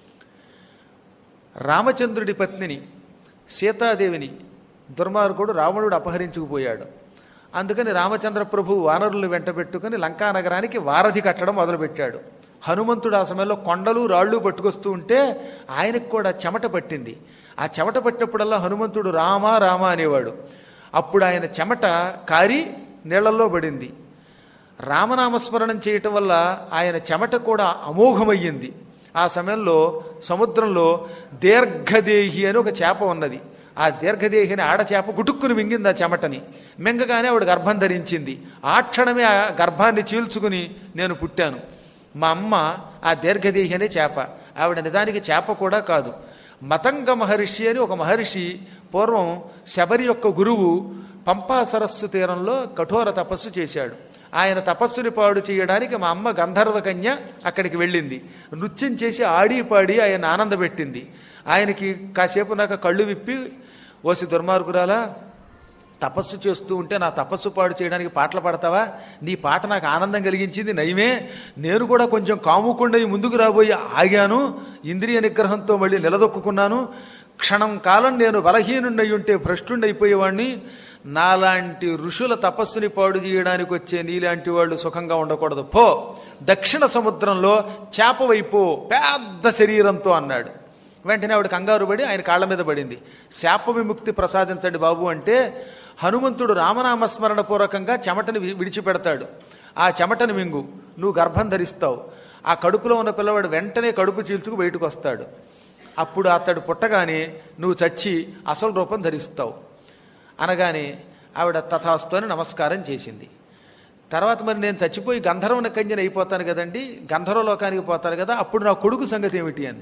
రామచంద్రుడి పత్నిని సీతాదేవిని దుర్మార్గుడు రావణుడు అపహరించుకుపోయాడు అందుకని రామచంద్ర ప్రభు వానరులు వెంట పెట్టుకుని లంకా నగరానికి వారధి కట్టడం మొదలుపెట్టాడు హనుమంతుడు ఆ సమయంలో కొండలు రాళ్ళు పట్టుకొస్తూ ఉంటే ఆయనకు కూడా చెమట పట్టింది ఆ చెమట పట్టినప్పుడల్లా హనుమంతుడు రామ రామ అనేవాడు అప్పుడు ఆయన చెమట కారి నీళ్లలో పడింది రామనామస్మరణం చేయటం వల్ల ఆయన చెమట కూడా అమోఘమయ్యింది ఆ సమయంలో సముద్రంలో దీర్ఘదేహి అని ఒక చేప ఉన్నది ఆ దీర్ఘదేహిని ఆడచేప గుటుక్కుని మింగింది ఆ చెమటని మింగగానే ఆవిడ గర్భం ధరించింది ఆ క్షణమే ఆ గర్భాన్ని చీల్చుకుని నేను పుట్టాను మా అమ్మ ఆ దీర్ఘదేహి అనే చేప ఆవిడ నిజానికి చేప కూడా కాదు మతంగ మహర్షి అని ఒక మహర్షి పూర్వం శబరి యొక్క గురువు పంపా సరస్సు తీరంలో కఠోర తపస్సు చేశాడు ఆయన తపస్సుని పాడు చేయడానికి మా అమ్మ గంధర్వ కన్య అక్కడికి వెళ్ళింది నృత్యం చేసి ఆడి పాడి ఆయన ఆనందపెట్టింది ఆయనకి కాసేపు నాకు కళ్ళు విప్పి ఓసి దుర్మార్గురాలా తపస్సు చేస్తూ ఉంటే నా తపస్సు పాడు చేయడానికి పాటలు పాడతావా నీ పాట నాకు ఆనందం కలిగించింది నయమే నేను కూడా కొంచెం కాముకుండా ముందుకు రాబోయి ఆగాను ఇంద్రియ నిగ్రహంతో మళ్ళీ నిలదొక్కున్నాను క్షణం కాలం నేను బలహీనుండయి ఉంటే భ్రష్టుండైపోయేవాడిని నాలాంటి ఋషుల తపస్సుని పాడు చేయడానికి వచ్చే నీలాంటి వాళ్ళు సుఖంగా ఉండకూడదు పో దక్షిణ సముద్రంలో చేప వైపు పెద్ద శరీరంతో అన్నాడు వెంటనే ఆవిడ కంగారు పడి ఆయన కాళ్ళ మీద పడింది శాప విముక్తి ప్రసాదించండి బాబు అంటే హనుమంతుడు రామనామస్మరణ పూర్వకంగా చెమటని వి- విడిచిపెడతాడు ఆ చెమటని మింగు నువ్వు గర్భం ధరిస్తావు ఆ కడుపులో ఉన్న పిల్లవాడు వెంటనే కడుపు చీల్చుకు బయటకు వస్తాడు అప్పుడు అతడు పుట్టగానే నువ్వు చచ్చి అసలు రూపం ధరిస్తావు అనగానే ఆవిడ తథాస్తు అని నమస్కారం చేసింది తర్వాత మరి నేను చచ్చిపోయి గంధర్వన కన్యని అయిపోతాను కదండి గంధర్వ లోకానికి పోతాను కదా అప్పుడు నా కొడుకు సంగతి ఏమిటి అంది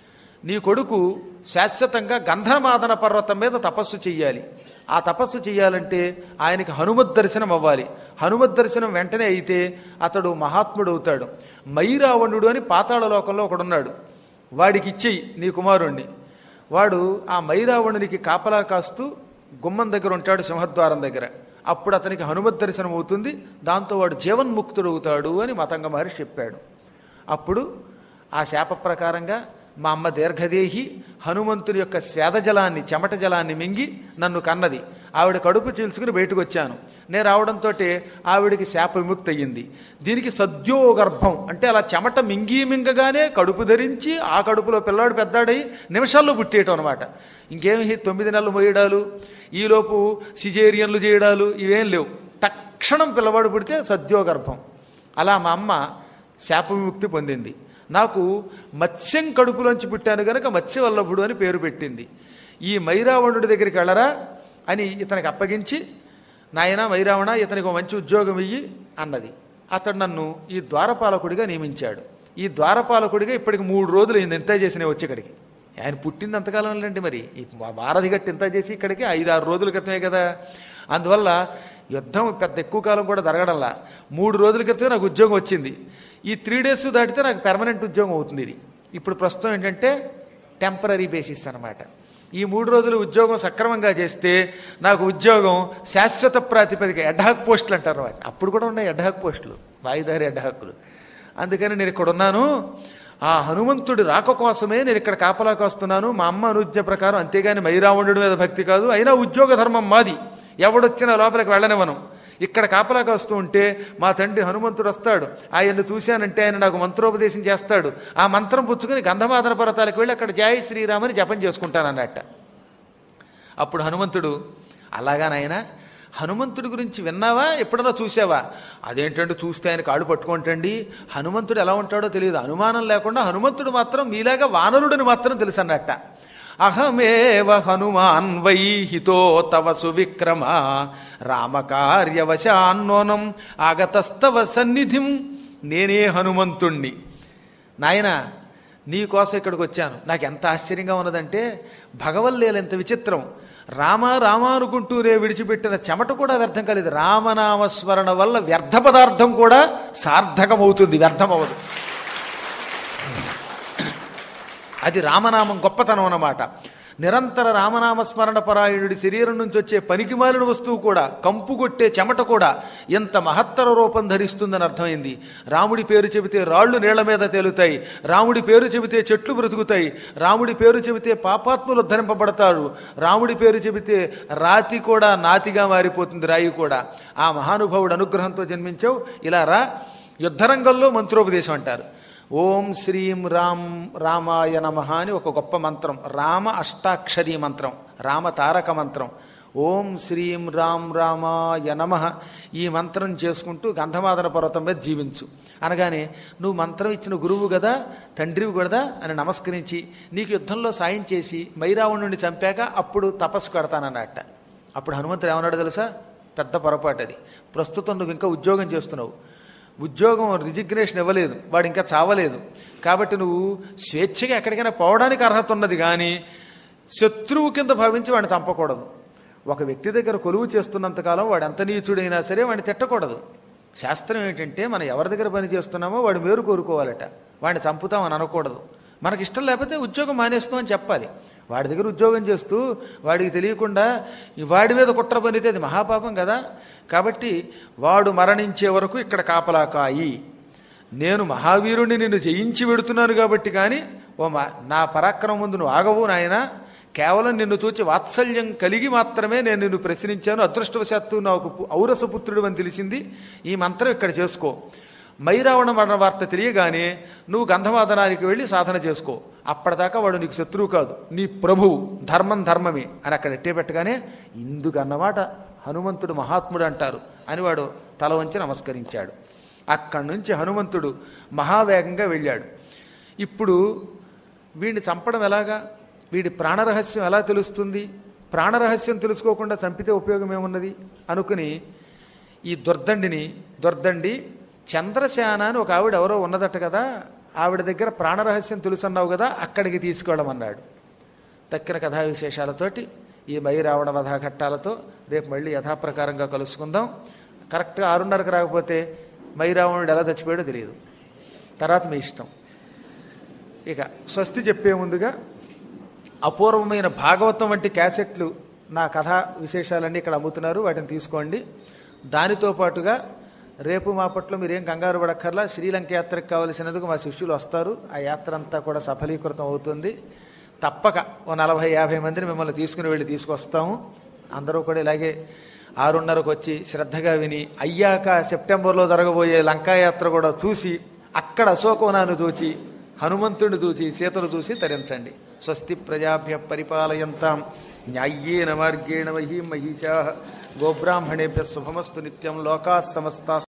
నీ కొడుకు శాశ్వతంగా గంధర్మాదన పర్వతం మీద తపస్సు చెయ్యాలి ఆ తపస్సు చెయ్యాలంటే ఆయనకి హనుమత్ దర్శనం అవ్వాలి హనుమత్ దర్శనం వెంటనే అయితే అతడు మహాత్ముడు అవుతాడు మైరావణుడు అని పాతాళ లోకంలో ఒకడున్నాడు వాడికి ఇచ్చేయి నీ కుమారుణ్ణి వాడు ఆ మైరావణునికి కాపలా కాస్తూ గుమ్మం దగ్గర ఉంటాడు సింహద్వారం దగ్గర అప్పుడు అతనికి హనుమత్ దర్శనం అవుతుంది దాంతో వాడు జీవన్ముక్తుడు అవుతాడు అని మతంగ మహర్షి చెప్పాడు అప్పుడు ఆ శాప ప్రకారంగా మా అమ్మ దీర్ఘదేహి హనుమంతుని యొక్క స్వేద జలాన్ని చెమట జలాన్ని మింగి నన్ను కన్నది ఆవిడ కడుపు చీల్చుకుని బయటకు వచ్చాను నేను రావడంతో ఆవిడికి శాప విముక్తి అయ్యింది దీనికి సద్యోగర్భం అంటే అలా చెమట మింగి మింగగానే కడుపు ధరించి ఆ కడుపులో పిల్లాడు పెద్దాడై నిమిషాల్లో పుట్టేయటం అనమాట ఇంకేమి తొమ్మిది నెలలు మోయడాలు ఈలోపు సిజేరియన్లు చేయడాలు ఇవేం లేవు తక్షణం పిల్లవాడు పుడితే సద్యోగర్భం అలా మా అమ్మ శాప విముక్తి పొందింది నాకు మత్స్యం కడుపులోంచి పుట్టాను గనక మత్స్యవల్లభుడు అని పేరు పెట్టింది ఈ మైరావణుడి దగ్గరికి వెళ్ళరా అని ఇతనికి అప్పగించి నాయన మైరావణ ఇతనికి ఒక మంచి ఉద్యోగం ఇయ్యి అన్నది అతడు నన్ను ఈ ద్వారపాలకుడిగా నియమించాడు ఈ ద్వారపాలకుడిగా ఇప్పటికి మూడు రోజులు అయింది ఎంత చేసిన వచ్చి ఇక్కడికి ఆయన పుట్టింది అంతకాలం లేండి మరి ఈ వారధి గట్టి ఇంత చేసి ఇక్కడికి ఐదు ఆరు రోజుల క్రితమే కదా అందువల్ల యుద్ధం పెద్ద ఎక్కువ కాలం కూడా జరగడంలా మూడు రోజుల క్రితమే నాకు ఉద్యోగం వచ్చింది ఈ త్రీ డేస్ దాటితే నాకు పెర్మనెంట్ ఉద్యోగం అవుతుంది ఇది ఇప్పుడు ప్రస్తుతం ఏంటంటే టెంపరీ బేసిస్ అన్నమాట ఈ మూడు రోజులు ఉద్యోగం సక్రమంగా చేస్తే నాకు ఉద్యోగం శాశ్వత ప్రాతిపదిక ఎడ్హాక్ పోస్టులు అంటారు వాటిని అప్పుడు కూడా ఉన్నాయి ఎడ్హాక్ పోస్టులు వాయిదారి ఎడ్హాకులు అందుకని నేను ఇక్కడ ఉన్నాను ఆ హనుమంతుడి రాక కోసమే నేను ఇక్కడ కాపలాకి వస్తున్నాను మా అమ్మ అనుజ్ఞ ప్రకారం అంతేగాని మైరావణుడి మీద భక్తి కాదు అయినా ఉద్యోగ ధర్మం మాది ఎవడొచ్చినా లోపలికి వెళ్ళనివ్వను ఇక్కడ కాపలాకి వస్తూ ఉంటే మా తండ్రి హనుమంతుడు వస్తాడు ఆయన్ని చూశానంటే ఆయన నాకు మంత్రోపదేశం చేస్తాడు ఆ మంత్రం పుచ్చుకుని గంధమాదన పర్వతాలకు వెళ్ళి అక్కడ జయ శ్రీరామని జపం చేసుకుంటానన్నట్ట అప్పుడు హనుమంతుడు అలాగా నాయన హనుమంతుడి గురించి విన్నావా ఎప్పుడన్నా చూసావా అదేంటంటే చూస్తే ఆయన కాడు పట్టుకుంటండి హనుమంతుడు ఎలా ఉంటాడో తెలియదు అనుమానం లేకుండా హనుమంతుడు మాత్రం మీలాగా వానరుడిని మాత్రం తెలుసు అన్నట్ట అహమేవ హనుమాన్ వై హితో తవ సువిక్రమ రామకార్యవశాన్నోనం ఆగతస్తవ సన్నిధిం నేనే హనుమంతుణ్ణి నాయన నీ కోసం ఇక్కడికి వచ్చాను నాకు ఎంత ఆశ్చర్యంగా ఉన్నదంటే భగవల్లేలు ఎంత విచిత్రం రామ రామ అనుకుంటూనే విడిచిపెట్టిన చెమట కూడా వ్యర్థం కాలేదు రామనామస్మరణ వల్ల వ్యర్థ పదార్థం కూడా సార్థకమవుతుంది వ్యర్థమవదు అది రామనామం గొప్పతనం అన్నమాట నిరంతర రామనామ స్మరణ పరాయణుడి శరీరం నుంచి వచ్చే పనికిమాలిన వస్తువు కూడా కంపు కొట్టే చెమట కూడా ఎంత మహత్తర రూపం ధరిస్తుందని అర్థమైంది రాముడి పేరు చెబితే రాళ్లు నీళ్ల మీద తేలుతాయి రాముడి పేరు చెబితే చెట్లు బ్రతుకుతాయి రాముడి పేరు చెబితే పాపాత్ములు ఉద్ధరింపబడతారు రాముడి పేరు చెబితే రాతి కూడా నాతిగా మారిపోతుంది రాయి కూడా ఆ మహానుభావుడు అనుగ్రహంతో జన్మించావు ఇలా రా యుద్ధరంగంలో మంత్రోపదేశం అంటారు ఓం శ్రీం రామ్ రామాయ నమ అని ఒక గొప్ప మంత్రం రామ అష్టాక్షరీ మంత్రం రామ తారక మంత్రం ఓం శ్రీం రామ్ రామాయ నమ ఈ మంత్రం చేసుకుంటూ గంధమాదన పర్వతం మీద జీవించు అనగానే నువ్వు మంత్రం ఇచ్చిన గురువు కదా తండ్రివి కదా అని నమస్కరించి నీకు యుద్ధంలో సాయం చేసి మైరావణుడిని చంపాక అప్పుడు తపస్సు కడతానన్నట్ట అప్పుడు హనుమంతుడు ఏమన్నాడు తెలుసా పెద్ద పొరపాటు అది ప్రస్తుతం నువ్వు ఇంకా ఉద్యోగం చేస్తున్నావు ఉద్యోగం రిజిగ్నేషన్ ఇవ్వలేదు వాడు ఇంకా చావలేదు కాబట్టి నువ్వు స్వేచ్ఛగా ఎక్కడికైనా పోవడానికి అర్హత ఉన్నది కానీ శత్రువు కింద భావించి వాడిని చంపకూడదు ఒక వ్యక్తి దగ్గర కొలువు చేస్తున్నంతకాలం వాడు ఎంత నీచుడైనా సరే వాడిని తిట్టకూడదు శాస్త్రం ఏంటంటే మనం ఎవరి దగ్గర పని చేస్తున్నామో వాడు మేలు కోరుకోవాలట వాడిని చంపుతామని అనకూడదు మనకి ఇష్టం లేకపోతే ఉద్యోగం మానేస్తామని చెప్పాలి వాడి దగ్గర ఉద్యోగం చేస్తూ వాడికి తెలియకుండా ఈ వాడి మీద కుట్ర పనితే అది మహాపాపం కదా కాబట్టి వాడు మరణించే వరకు ఇక్కడ కాపలా కాయి నేను మహావీరుణ్ణి నిన్ను జయించి వెడుతున్నాను కాబట్టి కానీ ఓ మా నా పరాక్రమం ముందు నువ్వు ఆగవు నాయన కేవలం నిన్ను చూచి వాత్సల్యం కలిగి మాత్రమే నేను నిన్ను ప్రశ్నించాను అదృష్టవశాత్తు నాకు పు- ఔరసపుత్రుడు అని తెలిసింది ఈ మంత్రం ఇక్కడ చేసుకో మైరావణ మరణ వార్త తెలియగానే నువ్వు గంధవాదనానికి వెళ్ళి సాధన చేసుకో అప్పటిదాకా వాడు నీకు శత్రువు కాదు నీ ప్రభువు ధర్మం ధర్మమే అని అక్కడ ఎట్టే పెట్టగానే ఇందుకు అన్నమాట హనుమంతుడు మహాత్ముడు అంటారు అని వాడు తల వంచి నమస్కరించాడు అక్కడి నుంచి హనుమంతుడు మహావేగంగా వెళ్ళాడు ఇప్పుడు వీడిని చంపడం ఎలాగా వీడి ప్రాణరహస్యం ఎలా తెలుస్తుంది ప్రాణరహస్యం తెలుసుకోకుండా చంపితే ఉపయోగం ఏమున్నది అనుకుని ఈ దుర్దండిని దుర్దండి చంద్రశాన అని ఒక ఆవిడ ఎవరో ఉన్నదట కదా ఆవిడ దగ్గర ప్రాణరహస్యం తెలుసన్నావు కదా అక్కడికి తీసుకెళ్ళమన్నాడు తక్కిన కథా విశేషాలతోటి ఈ మై రావణ వధా ఘట్టాలతో రేపు మళ్ళీ యథాప్రకారంగా కలుసుకుందాం కరెక్ట్గా ఆరున్నరకు రాకపోతే మై రావణుడు ఎలా చచ్చిపోయాడో తెలియదు తర్వాత మీ ఇష్టం ఇక స్వస్తి చెప్పే ముందుగా అపూర్వమైన భాగవతం వంటి క్యాసెట్లు నా కథా విశేషాలన్నీ ఇక్కడ అమ్ముతున్నారు వాటిని తీసుకోండి దానితో పాటుగా రేపు మా పట్ల మీరేం కంగారు పడక్కర్లా శ్రీలంక యాత్రకు కావలసినందుకు మా శిష్యులు వస్తారు ఆ యాత్ర అంతా కూడా సఫలీకృతం అవుతుంది తప్పక ఓ నలభై యాభై మందిని మిమ్మల్ని తీసుకుని వెళ్ళి తీసుకొస్తాము అందరూ కూడా ఇలాగే ఆరున్నరకు వచ్చి శ్రద్ధగా విని అయ్యాక సెప్టెంబర్లో జరగబోయే లంకా యాత్ర కూడా చూసి అక్కడ అశోకవనాన్ని చూచి హనుమంతుడిని చూసి సీతను చూసి తరించండి స్వస్తి ప్రజాభ్య పరిపాలయంతాం న్యాయ్యేన మార్గేణ మహీ మహిషా గోబ్రాహ్మణేభ్య శుభమస్తు నిత్యం లోకా సమస్తా